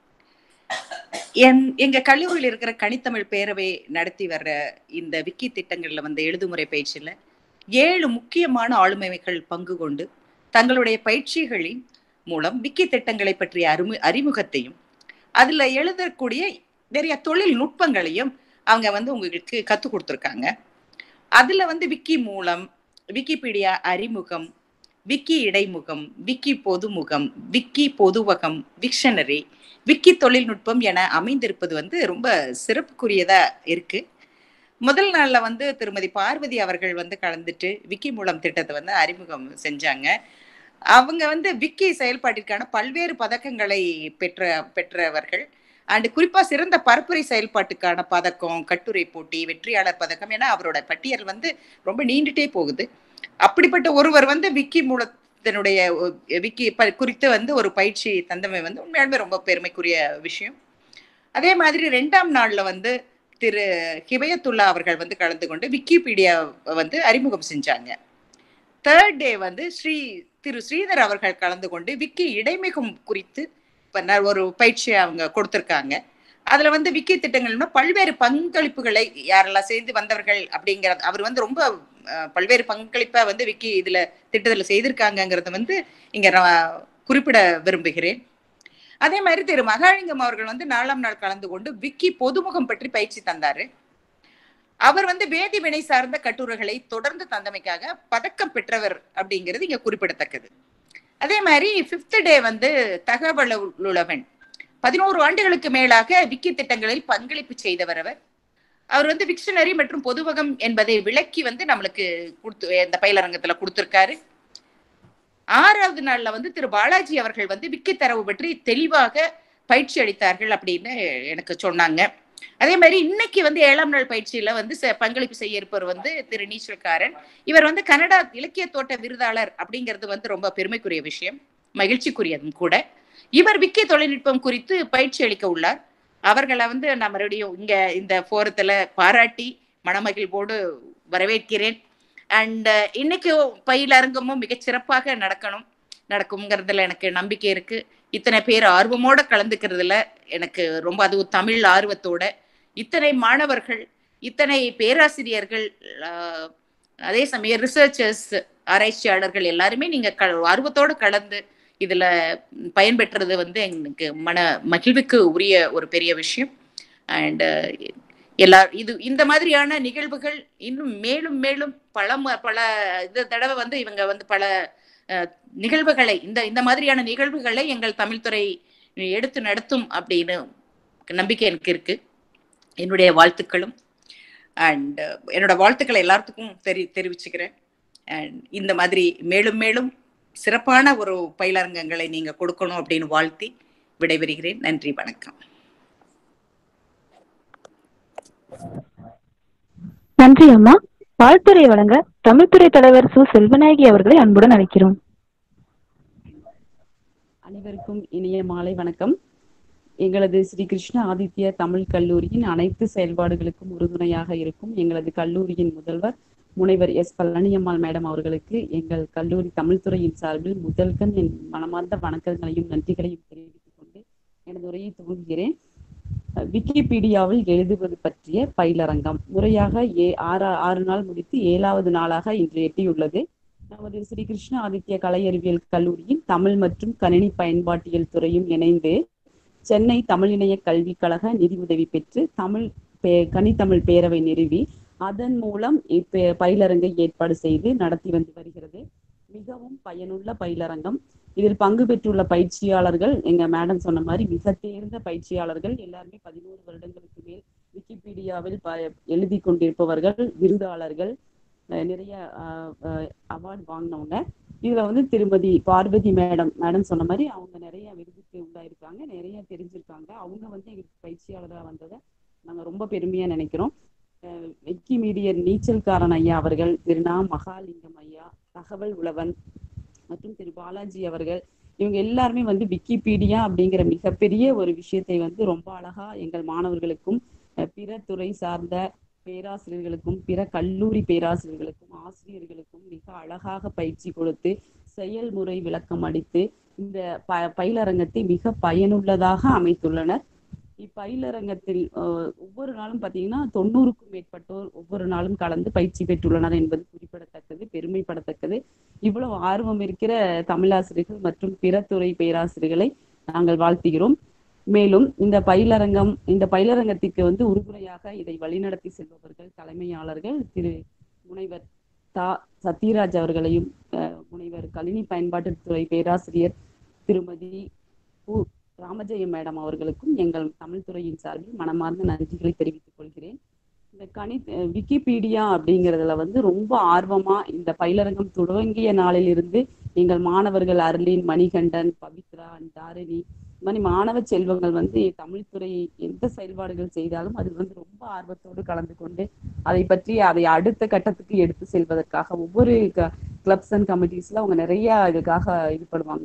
என் எங்க கல்லூரியில் இருக்கிற கனித்தமிழ் பேரவை நடத்தி வர்ற இந்த விக்கி திட்டங்கள்ல வந்த எழுதுமுறை பயிற்சியில ஏழு முக்கியமான ஆளுமைகள் பங்கு கொண்டு தங்களுடைய பயிற்சிகளின் மூலம் விக்கி திட்டங்களை பற்றிய அறிமு அறிமுகத்தையும் அதுல எழுதக்கூடிய நிறைய தொழில்நுட்பங்களையும் அவங்க வந்து உங்களுக்கு கற்றுக் கொடுத்துருக்காங்க அதுல வந்து விக்கி மூலம் விக்கிபீடியா அறிமுகம் விக்கி இடைமுகம் விக்கி பொதுமுகம் விக்கி பொதுவகம் விக்ஷனரி விக்கி தொழில்நுட்பம் என அமைந்திருப்பது வந்து ரொம்ப சிறப்புக்குரியதா இருக்கு முதல் நாள்ல வந்து திருமதி பார்வதி அவர்கள் வந்து கலந்துட்டு விக்கி மூலம் திட்டத்தை வந்து அறிமுகம் செஞ்சாங்க அவங்க வந்து விக்கி செயல்பாட்டிற்கான பல்வேறு பதக்கங்களை பெற்ற பெற்றவர்கள் அண்ட் குறிப்பா சிறந்த பரப்புரை செயல்பாட்டுக்கான பதக்கம் கட்டுரை போட்டி வெற்றியாளர் பதக்கம் ஏன்னா அவரோட பட்டியல் வந்து ரொம்ப நீண்டுட்டே போகுது அப்படிப்பட்ட ஒருவர் வந்து விக்கி மூலத்தினுடைய ஒ- விக்கி ப- குறித்து வந்து ஒரு பயிற்சி தந்தமை வந்து உண்மையாலுமே ரொம்ப பெருமைக்குரிய விஷயம் அதே மாதிரி ரெண்டாம் நாள்ல வந்து திரு ஹிபயத்துல்லா அவர்கள் வந்து கலந்து கொண்டு விக்கிபீடியா வந்து அறிமுகம் செஞ்சாங்க தேர்ட் டே வந்து ஸ்ரீ திரு ஸ்ரீதர் அவர்கள் கலந்து கொண்டு விக்கி இடைமிகம் குறித்து இப்ப ந- ஒரு பயிற்சியை அவங்க கொடுத்திருக்காங்க அதுல வந்து விக்கி திட்டங்கள்னா பல்வேறு பங்களிப்புகளை யாரெல்லாம் சேர்ந்து வந்தவர்கள் அப்படிங்கிறது அவர் வந்து ரொம்ப அஹ், பல்வேறு பங்களிப்பை வந்து விக்கி இதுல திட்டத்துல செய்திருக்காங்கங்கிறத வந்து இங்க நான் குறிப்பிட விரும்புகிறேன் அதே மாதிரி திரு மகாலிங்கம் அவர்கள் வந்து நாலாம் நாள் கலந்து கொண்டு விக்கி பொதுமுகம் பற்றி பயிற்சி தந்தாரு அவர் வந்து வேதி வினை சார்ந்த கட்டுரைகளை தொடர்ந்து தந்தமைக்காக பதக்கம் பெற்றவர் அப்படிங்கிறது இங்க குறிப்பிடத்தக்கது அதே மாதிரி ஃபிஃப்த் டே வந்து தகவல் உழவன் பதினோரு ஆண்டுகளுக்கு மேலாக விக்கி திட்டங்களில் பங்களிப்பு செய்தவர் அவர் அவர் வந்து விக்ஷனரி மற்றும் பொதுவகம் என்பதை விளக்கி வந்து நம்மளுக்கு கொடுத்து இந்த பயிலரங்கத்துல கொடுத்திருக்காரு ஆறாவது நாள்ல வந்து திரு பாலாஜி அவர்கள் வந்து விக்கி தரவு பற்றி தெளிவாக பயிற்சி அளித்தார்கள் அப்படின்னு எனக்கு சொன்னாங்க அதே மாதிரி இன்னைக்கு வந்து ஏழாம் நாள் பயிற்சியில வந்து ச- பங்களிப்பு செய்ய இருப்பவர் வந்து திரு நீச்சல்காரன் இவர் வந்து கனடா இலக்கிய தோட்ட விருதாளர் அப்படிங்கிறது வந்து ரொம்ப பெருமைக்குரிய விஷயம் மகிழ்ச்சிக்குரியதும் கூட இவர் விக்கி தொழில்நுட்பம் குறித்து பயிற்சி அளிக்க உள்ளார் அவர்களை வந்து நான் மறுபடியும் இங்க இந்த போரத்துல பாராட்டி மனமகிழ்வோடு வரவேற்கிறேன் அண்ட் இன்னைக்கு பயிலரங்கமும் மிகச் சிறப்பாக நடக்கணும் நடக்குங்கிறதுல எனக்கு நம்பிக்கை இருக்கு இத்தனை பேர் ஆர்வமோட கலந்துக்கிறதுல எனக்கு ரொம்ப அதுவும் தமிழ் ஆர்வத்தோட இத்தனை மாணவர்கள் இத்தனை பேராசிரியர்கள் ஆஹ், அதே சமயம் ரிசர்ச்சர்ஸ் ஆராய்ச்சியாளர்கள் எல்லாருமே நீங்க க ஆர்வத்தோட கலந்து இதுல பயன்பெற்றது வந்து எனக்கு மன மகிழ்வுக்கு உரிய ஒரு பெரிய விஷயம் அண்ட் எல்லா இது இந்த மாதிரியான நிகழ்வுகள் இன்னும் மேலும் மேலும் பல ம- பல இது தடவை வந்து இவங்க வந்து பல அஹ், நிகழ்வுகளை இந்த இந்த மாதிரியான நிகழ்வுகளை எங்கள் தமிழ்துறை எடுத்து நடத்தும் அப்படின்னு நம்பிக்கை எனக்கு இருக்கு என்னுடைய வாழ்த்துக்களும் அண்ட் என்னோட வாழ்த்துக்களை எல்லாத்துக்கும் தெரி தெரிவிச்சுக்கிறேன் அண்ட் இந்த மாதிரி மேலும் மேலும் சிறப்பான ஒரு பயிலரங்கங்களை நீங்க கொடுக்கணும் அப்படின்னு வாழ்த்தி விடைபெறுகிறேன் நன்றி வணக்கம் நன்றி அம்மா வாழ்த்துறை வழங்க தமிழ்துறை தலைவர் சு செல்வநாயகி அவர்களை அன்புடன் அழைக்கிறோம் அனைவருக்கும் இனிய மாலை வணக்கம் எங்களது ஸ்ரீ கிருஷ்ண ஆதித்ய தமிழ் கல்லூரியின் அனைத்து செயல்பாடுகளுக்கும் உறுதுணையாக இருக்கும் எங்களது கல்லூரியின் முதல்வர் முனைவர் எஸ் பழனியம்மாள் மேடம் அவர்களுக்கு எங்கள் கல்லூரி தமிழ்துறையின் சார்பில் முதல்கண் என் மனமார்ந்த வணக்கங்களையும் நன்றிகளையும் தெரிவித்துக் கொண்டு எனது உரையை துவங்குகிறேன் அஹ் விக்கிபீடியாவில் எழுதுவது பற்றிய பயிலரங்கம் முறையாக ஏ ஆறு ஆறு நாள் முடித்து ஏழாவது நாளாக இன்று எட்டியுள்ளது நமது ஸ்ரீ கிருஷ்ண ஆதித்ய கலை அறிவியல் கல்லூரியின் தமிழ் மற்றும் கணினி பயன்பாட்டியல் துறையும் இணைந்து சென்னை தமிழ் இணைய கல்விக் கழக நிதி உதவி பெற்று தமிழ் பே கனித்தமிழ் பேரவை நிறுவி அதன் மூலம் இப்ப பயிலரங்கை ஏற்பாடு செய்து நடத்தி வந்து வருகிறது மிகவும் பயனுள்ள பயிலரங்கம் இதில் பங்கு பெற்றுள்ள பயிற்சியாளர்கள் எங்க மேடம் சொன்ன மாதிரி மிக தேர்ந்த பயிற்சியாளர்கள் எல்லாருமே பதினோரு வருடங்களுக்கு மேல் விக்கிபீடியாவில் ப எழுதி கொண்டிருப்பவர்கள் விருதாளர்கள் அஹ் நிறைய அவார்ட் வாங்கினவங்க இதுல வந்து திருமதி பார்வதி மேடம் மேடம் சொன்ன மாதிரி அவங்க நிறைய விருதுக்கு உண்டாயிருக்காங்க நிறைய தெரிஞ்சிருக்காங்க அவங்க வந்து எங்களுக்கு பயிற்சியாளராக வந்ததை நாங்க ரொம்ப பெருமையா நினைக்கிறோம் அஹ் வெக்கி மீடியர் நீச்சல்காரன் ஐயா அவர்கள் திரு நா மகாலிங்கம் ஐயா தகவல் உழவன் மற்றும் திரு பாலாஜி அவர்கள் இவங்க எல்லாருமே வந்து விக்கிபீடியா அப்படிங்கிற மிகப்பெரிய ஒரு விஷயத்தை வந்து ரொம்ப அழகா எங்கள் மாணவர்களுக்கும் அஹ் பிற துறை சார்ந்த பேராசிரியர்களுக்கும் பிற கல்லூரி பேராசிரியர்களுக்கும் ஆசிரியர்களுக்கும் மிக அழகாக பயிற்சி கொடுத்து செயல்முறை விளக்கம் அளித்து இந்த ப பயிலரங்கத்தை மிக பயனுள்ளதாக அமைத்துள்ளனர் இப்பயிலரங்கத்தில் அஹ், ஒவ்வொரு நாளும் பார்த்தீங்கன்னா தொண்ணூறுக்கும் மேற்பட்டோர் ஒவ்வொரு நாளும் கலந்து பயிற்சி பெற்றுள்ளனர் என்பது குறிப்பிடத்தக்கது பெருமைப்படத்தக்கது இவ்வளவு ஆர்வம் இருக்கிற தமிழாசிரியர்கள் மற்றும் பிற துறை பேராசிரியர்களை நாங்கள் வாழ்த்துகிறோம் மேலும் இந்த பயிலரங்கம் இந்த பயிலரங்கத்திற்கு வந்து உறுதுணையாக இதை வழிநடத்தி செல்பவர்கள் தலைமையாளர்கள் திரு முனைவர் தா சத்யராஜ் அவர்களையும் அஹ், முனைவர் கணினி பயன்பாட்டுத்துறை பேராசிரியர் திருமதி கு ராமஜெயம் மேடம் அவர்களுக்கும் எங்கள் தமிழ் துறையின் சார்பில் மனமார்ந்த நன்றிகளை தெரிவித்துக் கொள்கிறேன் இந்த கணி விக்கிபீடியா அப்படிங்கிறதுல வந்து ரொம்ப ஆர்வமா இந்த பயிலரங்கம் துவங்கிய நாளிலிருந்து எங்கள் மாணவர்கள் அர்லின் மணிகண்டன் பவித்ரா தாரிணி இந்த மாதிரி மாணவ செல்வங்கள் வந்து தமிழ் துறை எந்த செயல்பாடுகள் செய்தாலும் அதில் வந்து ரொம்ப ஆர்வத்தோடு கலந்து கொண்டு அதை பற்றி அதை அடுத்த கட்டத்துக்கு எடுத்து செல்வதற்காக ஒவ்வொரு கிளப்ஸ் அண்ட் கமிட்டிஸ்ல அவங்க நிறைய இதுக்காக இது பண்ணுவாங்க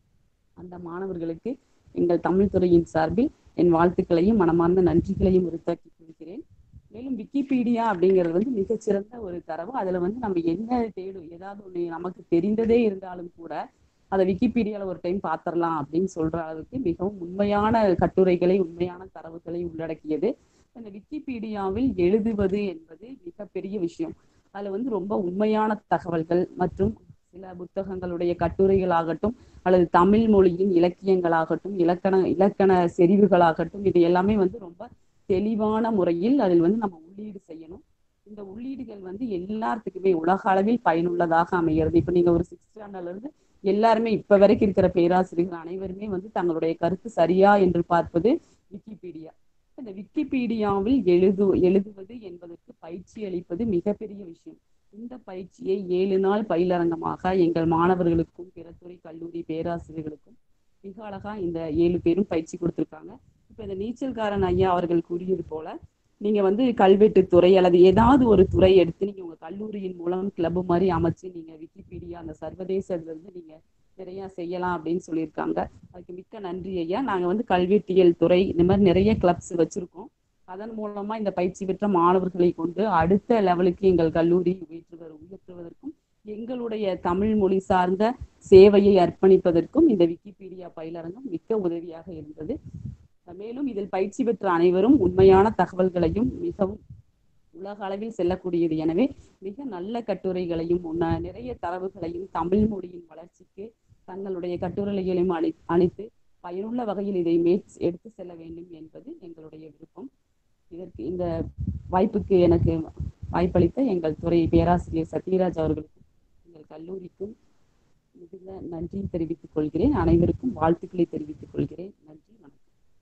அந்த மாணவர்களுக்கு எங்கள் தமிழ் துறையின் சார்பில் என் வாழ்த்துக்களையும் மனமார்ந்த நன்றிகளையும் உரித்தாக்கி கொள்கிறேன் மேலும் விக்கிபீடியா அப்படிங்கிறது வந்து மிகச்சிறந்த ஒரு தரவு அதுல வந்து நம்ம என்ன தேடும் ஏதாவது ஒண்ணு நமக்கு தெரிந்ததே இருந்தாலும் கூட அதை விக்கிபீடியால ஒரு டைம் பாத்திரலாம் அப்படின்னு சொல்ற அளவுக்கு மிகவும் உண்மையான கட்டுரைகளை உண்மையான தரவுகளை உள்ளடக்கியது இந்த விக்கிபீடியாவில் எழுதுவது என்பது மிகப்பெரிய விஷயம் அதுல வந்து ரொம்ப உண்மையான தகவல்கள் மற்றும் சில புத்தகங்களுடைய கட்டுரைகளாகட்டும் அல்லது தமிழ் மொழியின் இலக்கியங்களாகட்டும் இலக்கண இலக்கண செறிவுகளாகட்டும் இது எல்லாமே வந்து ரொம்ப தெளிவான முறையில் அதில் வந்து நம்ம உள்ளீடு செய்யணும் இந்த உள்ளீடுகள் வந்து எல்லாத்துக்குமே உலக அளவில் பயனுள்ளதாக அமைகிறது இப்ப நீங்க ஒரு சிக்ஸ் ஸ்டாண்டர்ட்ல இருந்து எல்லாருமே இப்ப வரைக்கும் இருக்கிற பேராசிரியர்கள் அனைவருமே வந்து தங்களுடைய கருத்து சரியா என்று பார்ப்பது விக்கிபீடியா இந்த விக்கிபீடியாவில் எழுது எழுதுவது என்பதற்கு பயிற்சி அளிப்பது மிகப்பெரிய விஷயம் இந்த பயிற்சியை ஏழு நாள் பயிலரங்கமாக எங்கள் மாணவர்களுக்கும் பிற துறை கல்லூரி பேராசிரியர்களுக்கும் மிக அழகா இந்த ஏழு பேரும் பயிற்சி கொடுத்திருக்காங்க இப்ப இந்த நீச்சல்காரன் ஐயா அவர்கள் கூறியது போல நீங்க வந்து கல்வெட்டு துறை அல்லது ஏதாவது ஒரு துறை எடுத்து நீங்க உங்க கல்லூரியின் மூலம் கிளப் மாதிரி அமைச்சு நீங்க விக்கிபீடியா அந்த சர்வதேசத்துல இருந்து நீங்க நிறைய செய்யலாம் அப்படின்னு சொல்லியிருக்காங்க அதுக்கு மிக்க நன்றி ஐயா நாங்க வந்து கல்வெட்டியல் துறை இந்த மாதிரி நிறைய கிளப்ஸ் வச்சிருக்கோம் அதன் மூலமா இந்த பயிற்சி பெற்ற மாணவர்களை கொண்டு அடுத்த லெவலுக்கு எங்கள் கல்லூரி உயர்த்துவர் உயர்த்துவதற்கும் எங்களுடைய தமிழ் மொழி சார்ந்த சேவையை அர்ப்பணிப்பதற்கும் இந்த விக்கிபீடியா பயிலரங்கம் மிக்க உதவியாக இருந்தது மேலும் இதில் பயிற்சி பெற்ற அனைவரும் உண்மையான தகவல்களையும் மிகவும் உலக அளவில் செல்லக்கூடியது எனவே மிக நல்ல கட்டுரைகளையும் உன்ன- நிறைய தரவுகளையும் தமிழ் மொழியின் வளர்ச்சிக்கு தங்களுடைய கட்டுரைகளையும் அளி அளித்து பயனுள்ள வகையில் இதை மே எடுத்து செல்ல வேண்டும் என்பது எங்களுடைய விருப்பம் இதற்கு இந்த வாய்ப்புக்கு எனக்கு வாய்ப்பளித்த எங்கள் துறை பேராசிரியர் சத்யராஜ் அவர்களுக்கும் எங்கள் கல்லூரிக்கும் மிகுந்த நன்றி தெரிவித்துக் கொள்கிறேன் அனைவருக்கும் வாழ்த்துக்களை தெரிவித்துக் கொள்கிறேன் நன்றி வணக்கம்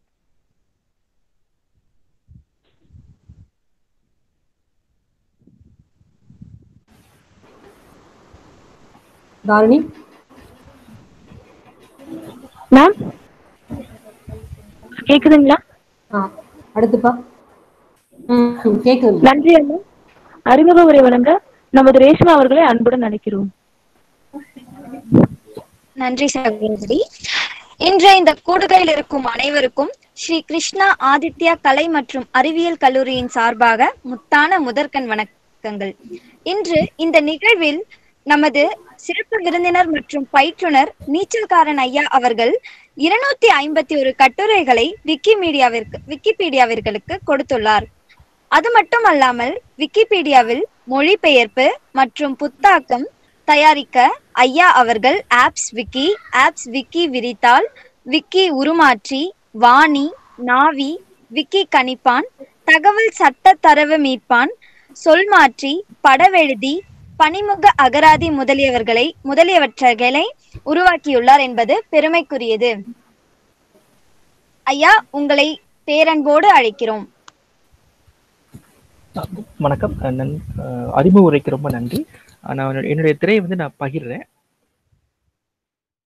தாரணி மேம் கேக்குதுங்களா ஆ அடுத்துப்பா ம் கேக்குது நன்றி அண்ணா அறிமுக உரை வழங்க நமது ரேஷ்மா அவர்களை அன்புடன் அழைக்கிறோம் நன்றி சகோதரி இன்றைய இந்த கூடுகையில் இருக்கும் அனைவருக்கும் ஸ்ரீ கிருஷ்ணா ஆதித்யா கலை மற்றும் அறிவியல் கல்லூரியின் சார்பாக முத்தான முதற்கண் வணக்கங்கள் இன்று இந்த நிகழ்வில் நமது சிறப்பு விருந்தினர் மற்றும் பயிற்றுனர் நீச்சல்காரன் ஐயா அவர்கள் இருநூத்தி ஐம்பத்தி ஒரு கட்டுரைகளை விக்கிமீடியாவிற்கு விக்கிபீடியாவிற்கு கொடுத்துள்ளார் அது மட்டுமல்லாமல் விக்கிபீடியாவில் மொழிபெயர்ப்பு மற்றும் புத்தாக்கம் தயாரிக்க ஐயா அவர்கள் ஆப்ஸ் விக்கி ஆப்ஸ் விக்கி விரித்தாள் விக்கி உருமாற்றி வாணி நாவி விக்கி கணிப்பான் தகவல் சட்ட தரவு மீட்பான் சொல்மாற்றி படவெழுதி பணிமுக அகராதி முதலியவர்களை முதலியவற்றைகளை உருவாக்கியுள்ளார் என்பது பெருமைக்குரியது ஐயா உங்களை பேரன்போடு அழைக்கிறோம் வணக்கம் அஹ் நன் அஹ் அறிமுக உரைக்கு ரொம்ப நன்றி அஹ் நான் என்னுடைய திரையை வந்து நான் பகிர்றேன்